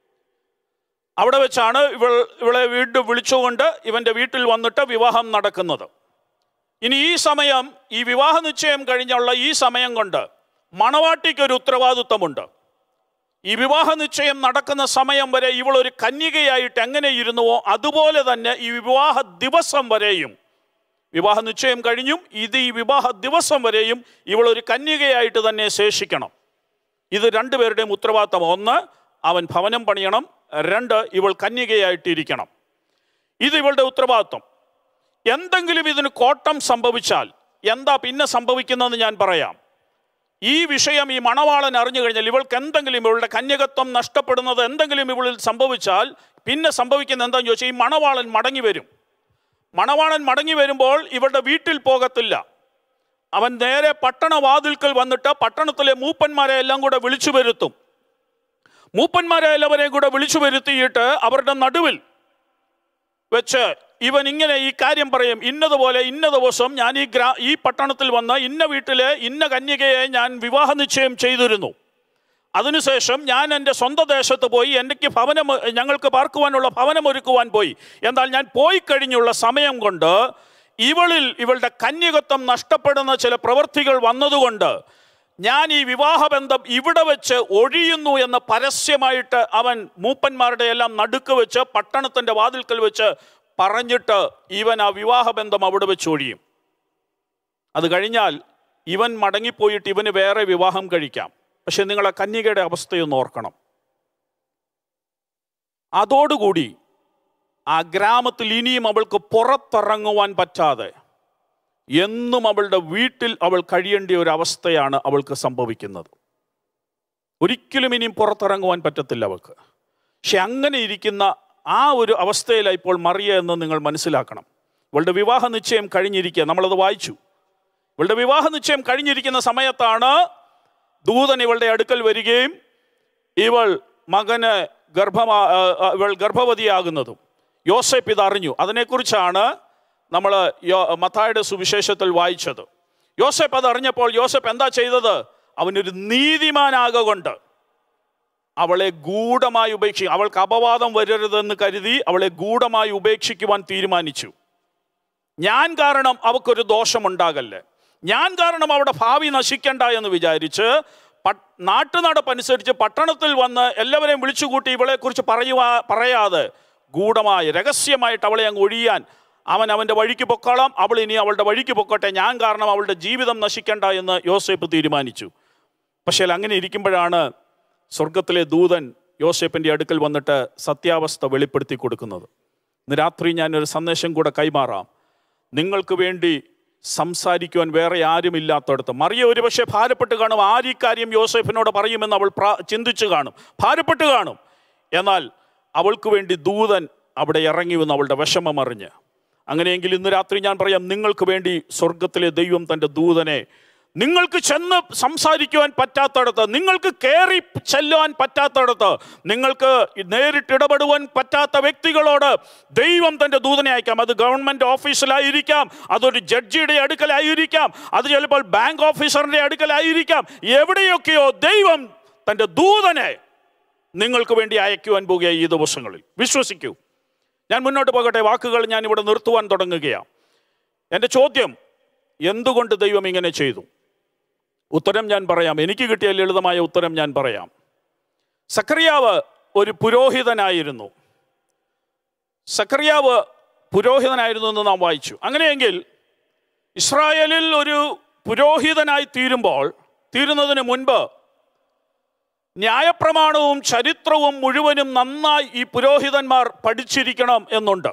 അവിടെ വെച്ചാണ് ഇവൾ ഇവളെ വീണ്ടും വിളിച്ചുകൊണ്ട് ഇവന്റെ വീട്ടിൽ വന്നിട്ട് വിവാഹം നടക്കുന്നത് ഇനി ഈ സമയം ഈ വിവാഹ നിശ്ചയം കഴിഞ്ഞുള്ള ഈ സമയം കൊണ്ട് മണവാട്ടിക്ക് ഒരു ഉത്തരവാദിത്വമുണ്ട് ഈ വിവാഹ നിശ്ചയം നടക്കുന്ന സമയം വരെ ഇവൾ ഒരു കന്യകയായിട്ട് എങ്ങനെ ഇരുന്നുവോ അതുപോലെ തന്നെ ഈ വിവാഹ ദിവസം വരെയും വിവാഹ നിശ്ചയം കഴിഞ്ഞും ഇത് ഈ വിവാഹ ദിവസം വരെയും ഇവൾ ഒരു കന്യകയായിട്ട് തന്നെ ശേഷിക്കണം ഇത് രണ്ടുപേരുടെയും ഉത്തരവാദിത്തം ഒന്ന് അവൻ ഭവനം പണിയണം രണ്ട് ഇവൾ കന്യകയായിട്ടിരിക്കണം ഇത് ഇവളുടെ ഉത്തരവാദിത്വം എന്തെങ്കിലും ഇതിന് കോട്ടം സംഭവിച്ചാൽ എന്താ പിന്നെ സംഭവിക്കുന്നതെന്ന് ഞാൻ പറയാം ഈ വിഷയം ഈ മണവാളൻ അറിഞ്ഞു കഴിഞ്ഞാൽ ഇവൾക്ക് എന്തെങ്കിലും ഇവളുടെ കന്യകത്വം നഷ്ടപ്പെടുന്നത് എന്തെങ്കിലും ഇവളിൽ സംഭവിച്ചാൽ പിന്നെ സംഭവിക്കുന്ന എന്താണെന്ന് ചോദിച്ചാൽ ഈ മണവാളൻ മടങ്ങി വരും മണവാളൻ മടങ്ങി വരുമ്പോൾ ഇവളുടെ വീട്ടിൽ പോകത്തില്ല അവൻ നേരെ പട്ടണവാതിൽക്കൽ വന്നിട്ട് പട്ടണത്തിലെ മൂപ്പന്മാരെ എല്ലാം കൂടെ വിളിച്ചു വരുത്തും മൂപ്പന്മാരെ എല്ലാവരെയും കൂടെ വിളിച്ചു വരുത്തിയിട്ട് അവരുടെ നടുവിൽ വെച്ച് ഇവൻ ഇങ്ങനെ ഈ കാര്യം പറയും ഇന്നതുപോലെ ഇന്ന ദിവസം ഞാൻ ഈ ഗ്രാ ഈ പട്ടണത്തിൽ വന്ന് ഇന്ന വീട്ടിലെ ഇന്ന കന്യകയെ ഞാൻ വിവാഹ നിശ്ചയം ചെയ്തിരുന്നു അതിനുശേഷം ഞാൻ എൻ്റെ സ്വന്തം ദേശത്ത് പോയി എനിക്ക് ഭവനം ഞങ്ങൾക്ക് പാർക്കുവാനുള്ള ഭവനം ഒരുക്കുവാൻ പോയി എന്നാൽ ഞാൻ പോയി കഴിഞ്ഞുള്ള സമയം കൊണ്ട് ഇവളിൽ ഇവളുടെ കന്യകത്വം നഷ്ടപ്പെടുന്ന ചില പ്രവൃത്തികൾ വന്നതുകൊണ്ട് ഞാൻ ഈ വിവാഹബന്ധം ഇവിടെ വെച്ച് ഒഴിയുന്നു എന്ന് പരസ്യമായിട്ട് അവൻ മൂപ്പന്മാരുടെ എല്ലാം നടുക്ക് വെച്ച് പട്ടണത്തിൻ്റെ വാതിൽക്കൽ വെച്ച് പറഞ്ഞിട്ട് ഇവൻ ആ വിവാഹബന്ധം അവിടെ വെച്ച് ഒഴിയും അത് കഴിഞ്ഞാൽ ഇവൻ മടങ്ങിപ്പോയിട്ട് ഇവന് വേറെ വിവാഹം കഴിക്കാം പക്ഷെ നിങ്ങളെ കന്യകയുടെ അവസ്ഥയൊന്ന് ഓർക്കണം അതോടുകൂടി ആ ഗ്രാമത്തിൽ ഇനിയും അവൾക്ക് പുറത്തിറങ്ങുവാൻ പറ്റാതെ എന്നും അവളുടെ വീട്ടിൽ അവൾ കഴിയേണ്ട ഒരു അവസ്ഥയാണ് അവൾക്ക് സംഭവിക്കുന്നത് ഒരിക്കലും ഇനിയും പുറത്തിറങ്ങുവാൻ പറ്റത്തില്ല അവൾക്ക് പക്ഷെ അങ്ങനെ ഇരിക്കുന്ന ആ ഒരു അവസ്ഥയിലാണ് ഇപ്പോൾ മറിയ എന്ന് നിങ്ങൾ മനസ്സിലാക്കണം ഇവളുടെ വിവാഹ നിശ്ചയം കഴിഞ്ഞിരിക്കുക നമ്മളത് വായിച്ചു ഇവളുടെ വിവാഹ നിശ്ചയം കഴിഞ്ഞിരിക്കുന്ന സമയത്താണ് ദൂതൻ ഇവളുടെ അടുക്കൽ വരികയും ഇവൾ മകന് ഗർഭമാ ആ, ആ, ഇവൾ ഗർഭവതിയാകുന്നതും യോസേപ്പ് ഇത് അറിഞ്ഞു അതിനെക്കുറിച്ചാണ് നമ്മൾ യോ മത്തായുടെ സുവിശേഷത്തിൽ വായിച്ചത് യോസേപ്പ് അത് അറിഞ്ഞപ്പോൾ യോസേപ്പ് എന്താ ചെയ്തത് അവനൊരു നീതിമാനാകൊണ്ട് അവളെ ഗൂഢമായി ഉപേക്ഷിക്കും അവൾക്ക് അപവാദം വരരുതെന്ന് കരുതി അവളെ ഗൂഢമായി ഉപേക്ഷിക്കുവാൻ തീരുമാനിച്ചു ഞാൻ കാരണം അവക്കൊരു ദോഷമുണ്ടാകല്ലേ ഞാൻ കാരണം അവിടെ ഭാവി നശിക്കണ്ട എന്ന് വിചാരിച്ച് പ- നാട്ടുനടപ്പനുസരിച്ച് പട്ടണത്തിൽ വന്ന് എല്ലാവരെയും വിളിച്ചുകൂട്ടി ഇവളെക്കുറിച്ച് പറയുവാ പറയാതെ ഗൂഢമായി രഹസ്യമായിട്ട് അവളെ അങ്ങ് ഒഴിയാൻ അവൻ അവൻ്റെ വഴിക്ക് പൊക്കോളാം അവൾ ഇനി അവളുടെ വഴിക്ക് പൊക്കോട്ടെ ഞാൻ കാരണം അവളുടെ ജീവിതം നശിക്കണ്ട എന്ന് യോസേപ്പ് തീരുമാനിച്ചു പക്ഷേ അങ്ങനെ ഇരിക്കുമ്പോഴാണ് സ്വർഗത്തിലെ ദൂതൻ യോസേപ്പിൻ്റെ അടുക്കൽ വന്നിട്ട് സത്യാവസ്ഥ വെളിപ്പെടുത്തി കൊടുക്കുന്നത് ഇന്ന് രാത്രി ഞാനൊരു സന്ദേശം കൂടെ കൈമാറാം നിങ്ങൾക്ക് വേണ്ടി സംസാരിക്കുവാൻ വേറെ ആരുമില്ലാത്തടത്ത് മറിയ ഒരുപക്ഷെ ഭാരപ്പെട്ട് കാണും ആര് ഈ കാര്യം യോസെഫിനോട് പറയുമെന്ന് അവൾ പ്രാ ചിന്തിച്ചു കാണും ഭാരപ്പെട്ട് കാണും എന്നാൽ അവൾക്ക് വേണ്ടി ദൂതൻ അവിടെ ഇറങ്ങി വന്ന് അവളുടെ വിഷമം അറിഞ്ഞ് അങ്ങനെയെങ്കിൽ ഇന്ന് രാത്രി ഞാൻ പറയാം നിങ്ങൾക്ക് വേണ്ടി സ്വർഗത്തിലെ ദൈവം തൻ്റെ ദൂതനെ നിങ്ങൾക്ക് ചെന്ന് സംസാരിക്കുവാൻ പറ്റാത്തടത്ത് നിങ്ങൾക്ക് കയറി ചെല്ലുവാൻ പറ്റാത്തടത്ത് നിങ്ങൾക്ക് നേരിട്ട് ഇടപെടുവാൻ പറ്റാത്ത വ്യക്തികളോട് ദൈവം തൻ്റെ ദൂതനെ അയക്കാം അത് ഗവൺമെൻറ് ഓഫീസിലായിരിക്കാം അതൊരു ജഡ്ജിയുടെ അടുക്കലായിരിക്കാം അത് ചിലപ്പോൾ ബാങ്ക് ഓഫീസറിൻ്റെ അടുക്കലായിരിക്കാം എവിടെയൊക്കെയോ ദൈവം തൻ്റെ ദൂതനെ നിങ്ങൾക്ക് വേണ്ടി അയക്കുവാൻ പോകുക ഈ ദിവസങ്ങളിൽ വിശ്വസിക്കൂ ഞാൻ മുന്നോട്ട് പോകട്ടെ വാക്കുകൾ ഞാൻ ഇവിടെ നിർത്തുവാൻ തുടങ്ങുകയാണ് എൻ്റെ ചോദ്യം എന്തുകൊണ്ട് ദൈവം ഇങ്ങനെ ചെയ്തു ഉത്തരം ഞാൻ പറയാം എനിക്ക് കിട്ടിയ ലളിതമായ ഉത്തരം ഞാൻ പറയാം സക്രിയാവ് ഒരു പുരോഹിതനായിരുന്നു സക്രിയാവ് പുരോഹിതനായിരുന്നു എന്ന് നാം വായിച്ചു അങ്ങനെയെങ്കിൽ ഇസ്രായേലിൽ ഒരു പുരോഹിതനായി തീരുമ്പോൾ തീരുന്നതിന് മുൻപ് ന്യായപ്രമാണവും ചരിത്രവും മുഴുവനും നന്നായി ഈ പുരോഹിതന്മാർ പഠിച്ചിരിക്കണം എന്നുണ്ട്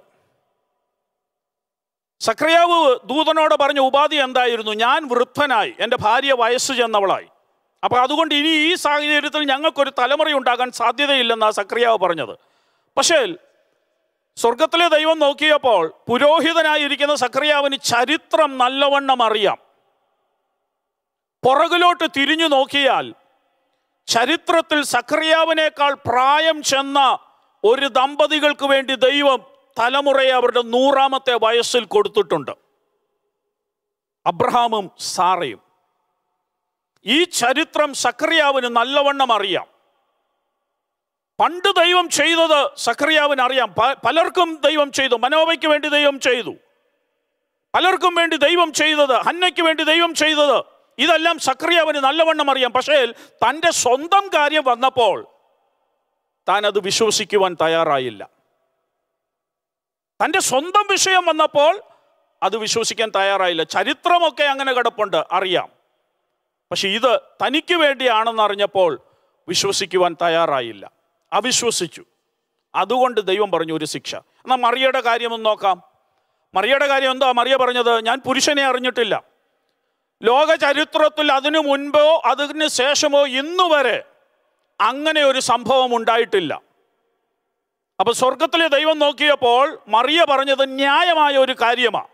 സക്രിയാവ് ദൂതനോട് പറഞ്ഞ ഉപാധി എന്തായിരുന്നു ഞാൻ വൃദ്ധനായി എൻ്റെ ഭാര്യ വയസ്സ് ചെന്നവളായി അപ്പോൾ അതുകൊണ്ട് ഇനി ഈ സാഹചര്യത്തിൽ ഞങ്ങൾക്കൊരു തലമുറ ഉണ്ടാകാൻ സാധ്യതയില്ലെന്നാണ് സക്രിയാവ് പറഞ്ഞത് പക്ഷേ സ്വർഗത്തിലെ ദൈവം നോക്കിയപ്പോൾ പുരോഹിതനായിരിക്കുന്ന സക്രിയാവിന് ചരിത്രം നല്ലവണ്ണം അറിയാം പുറകിലോട്ട് തിരിഞ്ഞു നോക്കിയാൽ ചരിത്രത്തിൽ സക്രിയാവിനേക്കാൾ പ്രായം ചെന്ന ഒരു ദമ്പതികൾക്ക് വേണ്ടി ദൈവം തലമുറയെ അവരുടെ നൂറാമത്തെ വയസ്സിൽ കൊടുത്തിട്ടുണ്ട് അബ്രഹാമും സാറയും ഈ ചരിത്രം സക്രിയാവിന് നല്ലവണ്ണം അറിയാം പണ്ട് ദൈവം ചെയ്തത് സക്രിയാവിന് അറിയാം പ- പലർക്കും ദൈവം ചെയ്തു മനോവയ്ക്ക് വേണ്ടി ദൈവം ചെയ്തു പലർക്കും വേണ്ടി ദൈവം ചെയ്തത് ഹന്നയ്ക്ക് വേണ്ടി ദൈവം ചെയ്തത് ഇതെല്ലാം സക്രിയാവിന് നല്ലവണ്ണം അറിയാം പക്ഷേ തൻ്റെ സ്വന്തം കാര്യം വന്നപ്പോൾ താൻ അത് വിശ്വസിക്കുവാൻ തയ്യാറായില്ല തൻ്റെ സ്വന്തം വിഷയം വന്നപ്പോൾ അത് വിശ്വസിക്കാൻ തയ്യാറായില്ല ചരിത്രമൊക്കെ അങ്ങനെ കിടപ്പുണ്ട് അറിയാം പക്ഷെ ഇത് തനിക്ക് വേണ്ടിയാണെന്ന് അറിഞ്ഞപ്പോൾ വിശ്വസിക്കുവാൻ തയ്യാറായില്ല അവിശ്വസിച്ചു അതുകൊണ്ട് ദൈവം പറഞ്ഞു ഒരു ശിക്ഷ എന്നാൽ മറിയയുടെ കാര്യം ഒന്ന് നോക്കാം മറിയയുടെ കാര്യം എന്താ മറിയ പറഞ്ഞത് ഞാൻ പുരുഷനെ അറിഞ്ഞിട്ടില്ല ലോക ചരിത്രത്തിൽ അതിനു മുൻപോ അതിന് ശേഷമോ ഇന്നു വരെ അങ്ങനെ ഒരു സംഭവം ഉണ്ടായിട്ടില്ല അപ്പൊ സ്വർഗത്തിലെ ദൈവം നോക്കിയപ്പോൾ മറിയ പറഞ്ഞത് ന്യായമായ ഒരു കാര്യമാണ്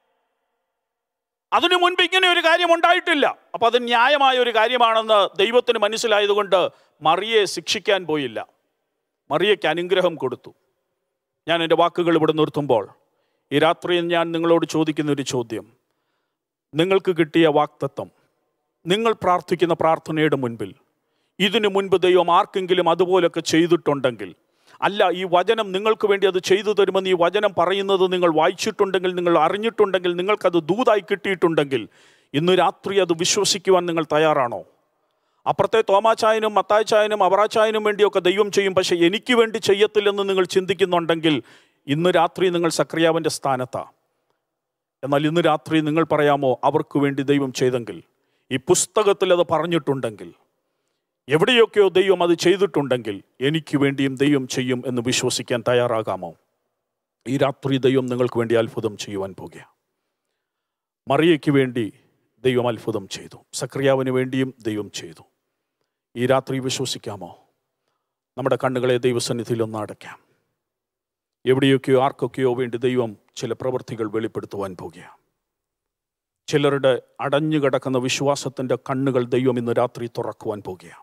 അതിനു മുൻപ് ഇങ്ങനെ ഒരു കാര്യം ഉണ്ടായിട്ടില്ല അപ്പൊ അത് ന്യായമായ ഒരു കാര്യമാണെന്ന് ദൈവത്തിന് മനസ്സിലായതുകൊണ്ട് മറിയെ ശിക്ഷിക്കാൻ പോയില്ല മറിയയ്ക്ക് അനുഗ്രഹം കൊടുത്തു ഞാൻ എൻ്റെ വാക്കുകൾ ഇവിടെ നിർത്തുമ്പോൾ ഈ രാത്രിയിൽ ഞാൻ നിങ്ങളോട് ചോദിക്കുന്ന ഒരു ചോദ്യം നിങ്ങൾക്ക് കിട്ടിയ വാക്തത്വം നിങ്ങൾ പ്രാർത്ഥിക്കുന്ന പ്രാർത്ഥനയുടെ മുൻപിൽ ഇതിനു മുൻപ് ദൈവം ആർക്കെങ്കിലും അതുപോലൊക്കെ ചെയ്തിട്ടുണ്ടെങ്കിൽ അല്ല ഈ വചനം നിങ്ങൾക്ക് വേണ്ടി അത് ചെയ്തു തരുമെന്ന് ഈ വചനം പറയുന്നത് നിങ്ങൾ വായിച്ചിട്ടുണ്ടെങ്കിൽ നിങ്ങൾ അറിഞ്ഞിട്ടുണ്ടെങ്കിൽ നിങ്ങൾക്കത് ദൂതായി കിട്ടിയിട്ടുണ്ടെങ്കിൽ ഇന്ന് രാത്രി അത് വിശ്വസിക്കുവാൻ നിങ്ങൾ തയ്യാറാണോ അപ്പുറത്തെ തോമാച്ചായനും മത്തായച്ചായനും അവറാച്ചായനും വേണ്ടിയൊക്കെ ദൈവം ചെയ്യും പക്ഷെ എനിക്ക് വേണ്ടി ചെയ്യത്തില്ലെന്ന് നിങ്ങൾ ചിന്തിക്കുന്നുണ്ടെങ്കിൽ ഇന്ന് രാത്രി നിങ്ങൾ സക്രിയാവിൻ്റെ സ്ഥാനത്താണ് എന്നാൽ ഇന്ന് രാത്രി നിങ്ങൾ പറയാമോ അവർക്ക് വേണ്ടി ദൈവം ചെയ്തെങ്കിൽ ഈ പുസ്തകത്തിൽ അത് പറഞ്ഞിട്ടുണ്ടെങ്കിൽ എവിടെയൊക്കെയോ ദൈവം അത് ചെയ്തിട്ടുണ്ടെങ്കിൽ എനിക്ക് വേണ്ടിയും ദൈവം ചെയ്യും എന്ന് വിശ്വസിക്കാൻ തയ്യാറാകാമോ ഈ രാത്രി ദൈവം നിങ്ങൾക്ക് വേണ്ടി അത്ഭുതം ചെയ്യുവാൻ പോകുക മറിയയ്ക്ക് വേണ്ടി ദൈവം അത്ഭുതം ചെയ്തു സക്രിയാവിന് വേണ്ടിയും ദൈവം ചെയ്തു ഈ രാത്രി വിശ്വസിക്കാമോ നമ്മുടെ കണ്ണുകളെ ദൈവസന്നിധിയിൽ ഒന്ന് അടയ്ക്കാം എവിടെയൊക്കെയോ ആർക്കൊക്കെയോ വേണ്ടി ദൈവം ചില പ്രവൃത്തികൾ വെളിപ്പെടുത്തുവാൻ പോകുകയാണ് ചിലരുടെ അടഞ്ഞു കിടക്കുന്ന വിശ്വാസത്തിൻ്റെ കണ്ണുകൾ ദൈവം ഇന്ന് രാത്രി തുറക്കുവാൻ പോകുകയാണ്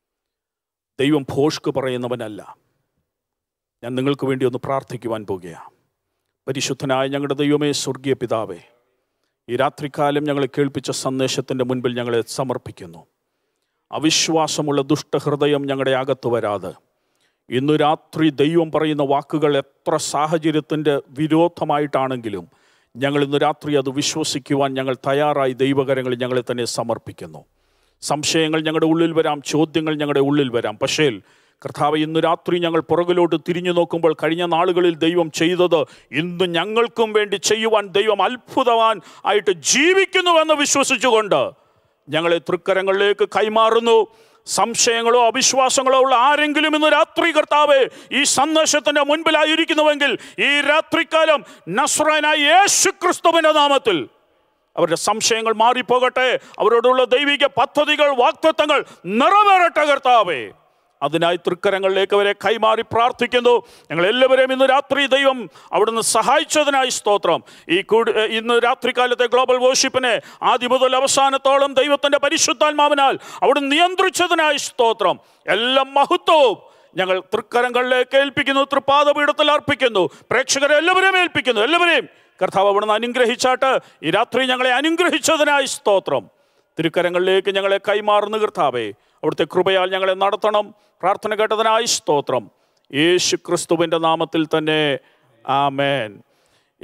ദൈവം ഭോഷ്ക്ക് പറയുന്നവനല്ല ഞാൻ നിങ്ങൾക്ക് വേണ്ടി ഒന്ന് പ്രാർത്ഥിക്കുവാൻ പോകുകയാണ് പരിശുദ്ധനായ ഞങ്ങളുടെ ദൈവമേ സ്വർഗീയ പിതാവേ ഈ രാത്രികാലം ഞങ്ങളെ കേൾപ്പിച്ച സന്ദേശത്തിൻ്റെ മുൻപിൽ ഞങ്ങളെ സമർപ്പിക്കുന്നു അവിശ്വാസമുള്ള ദുഷ്ടഹൃദയം ഞങ്ങളുടെ അകത്ത് വരാതെ ഇന്നു രാത്രി ദൈവം പറയുന്ന വാക്കുകൾ എത്ര സാഹചര്യത്തിൻ്റെ വിരോധമായിട്ടാണെങ്കിലും ഞങ്ങൾ ഇന്ന് രാത്രി അത് വിശ്വസിക്കുവാൻ ഞങ്ങൾ തയ്യാറായി ദൈവകരങ്ങളിൽ ഞങ്ങളെ തന്നെ സമർപ്പിക്കുന്നു സംശയങ്ങൾ ഞങ്ങളുടെ ഉള്ളിൽ വരാം ചോദ്യങ്ങൾ ഞങ്ങളുടെ ഉള്ളിൽ വരാം പക്ഷേ കർത്താവ് ഇന്ന് രാത്രി ഞങ്ങൾ പുറകിലോട്ട് തിരിഞ്ഞു നോക്കുമ്പോൾ കഴിഞ്ഞ നാളുകളിൽ ദൈവം ചെയ്തത് ഇന്ന് ഞങ്ങൾക്കും വേണ്ടി ചെയ്യുവാൻ ദൈവം അത്ഭുതവാൻ ആയിട്ട് ജീവിക്കുന്നുവെന്ന് വിശ്വസിച്ചുകൊണ്ട് ഞങ്ങളെ തൃക്കരങ്ങളിലേക്ക് കൈമാറുന്നു സംശയങ്ങളോ അവിശ്വാസങ്ങളോ ഉള്ള ആരെങ്കിലും ഇന്ന് രാത്രി കർത്താവെ ഈ സന്ദേശത്തിന്റെ മുൻപിലായിരിക്കുന്നുവെങ്കിൽ ഈ രാത്രികാലം നസ്രാനായ യേശു ക്രിസ്തുവിന്റെ നാമത്തിൽ അവരുടെ സംശയങ്ങൾ മാറിപ്പോകട്ടെ അവരോടുള്ള ദൈവിക പദ്ധതികൾ വാക്തത്വങ്ങൾ നിറവേറട്ടെ കർത്താവേ അതിനായി തൃക്കരങ്ങളിലേക്ക് അവരെ കൈമാറി പ്രാർത്ഥിക്കുന്നു ഞങ്ങൾ എല്ലാവരെയും ഇന്ന് രാത്രി ദൈവം അവിടുന്ന് സഹായിച്ചതിനായി സ്തോത്രം ഈ കൂടി ഇന്ന് രാത്രികാലത്തെ ഗ്ലോബൽ വർഷിപ്പിനെ ആദ്യം മുതൽ അവസാനത്തോളം ദൈവത്തിൻ്റെ പരിശുദ്ധാത്മാവിനാൽ അവിടുന്ന് നിയന്ത്രിച്ചതിനായി സ്തോത്രം എല്ലാ മഹത്വവും ഞങ്ങൾ തൃക്കരങ്ങളിലേക്ക് ഏൽപ്പിക്കുന്നു തൃപ്പാദപീഠത്തിൽ അർപ്പിക്കുന്നു പ്രേക്ഷകരെ എല്ലാവരെയും ഏൽപ്പിക്കുന്നു എല്ലാവരെയും കർത്താവ് അവിടുന്ന് അനുഗ്രഹിച്ചാട്ട് ഈ രാത്രി ഞങ്ങളെ അനുഗ്രഹിച്ചതിനായി സ്തോത്രം തിരുക്കരങ്ങളിലേക്ക് ഞങ്ങളെ കൈമാറുന്ന കർത്താവേ അവിടുത്തെ കൃപയാൽ ഞങ്ങളെ നടത്തണം പ്രാർത്ഥന കേട്ടതിനായി സ്തോത്രം യേശു ക്രിസ്തുവിൻ്റെ നാമത്തിൽ തന്നെ ആമേൻ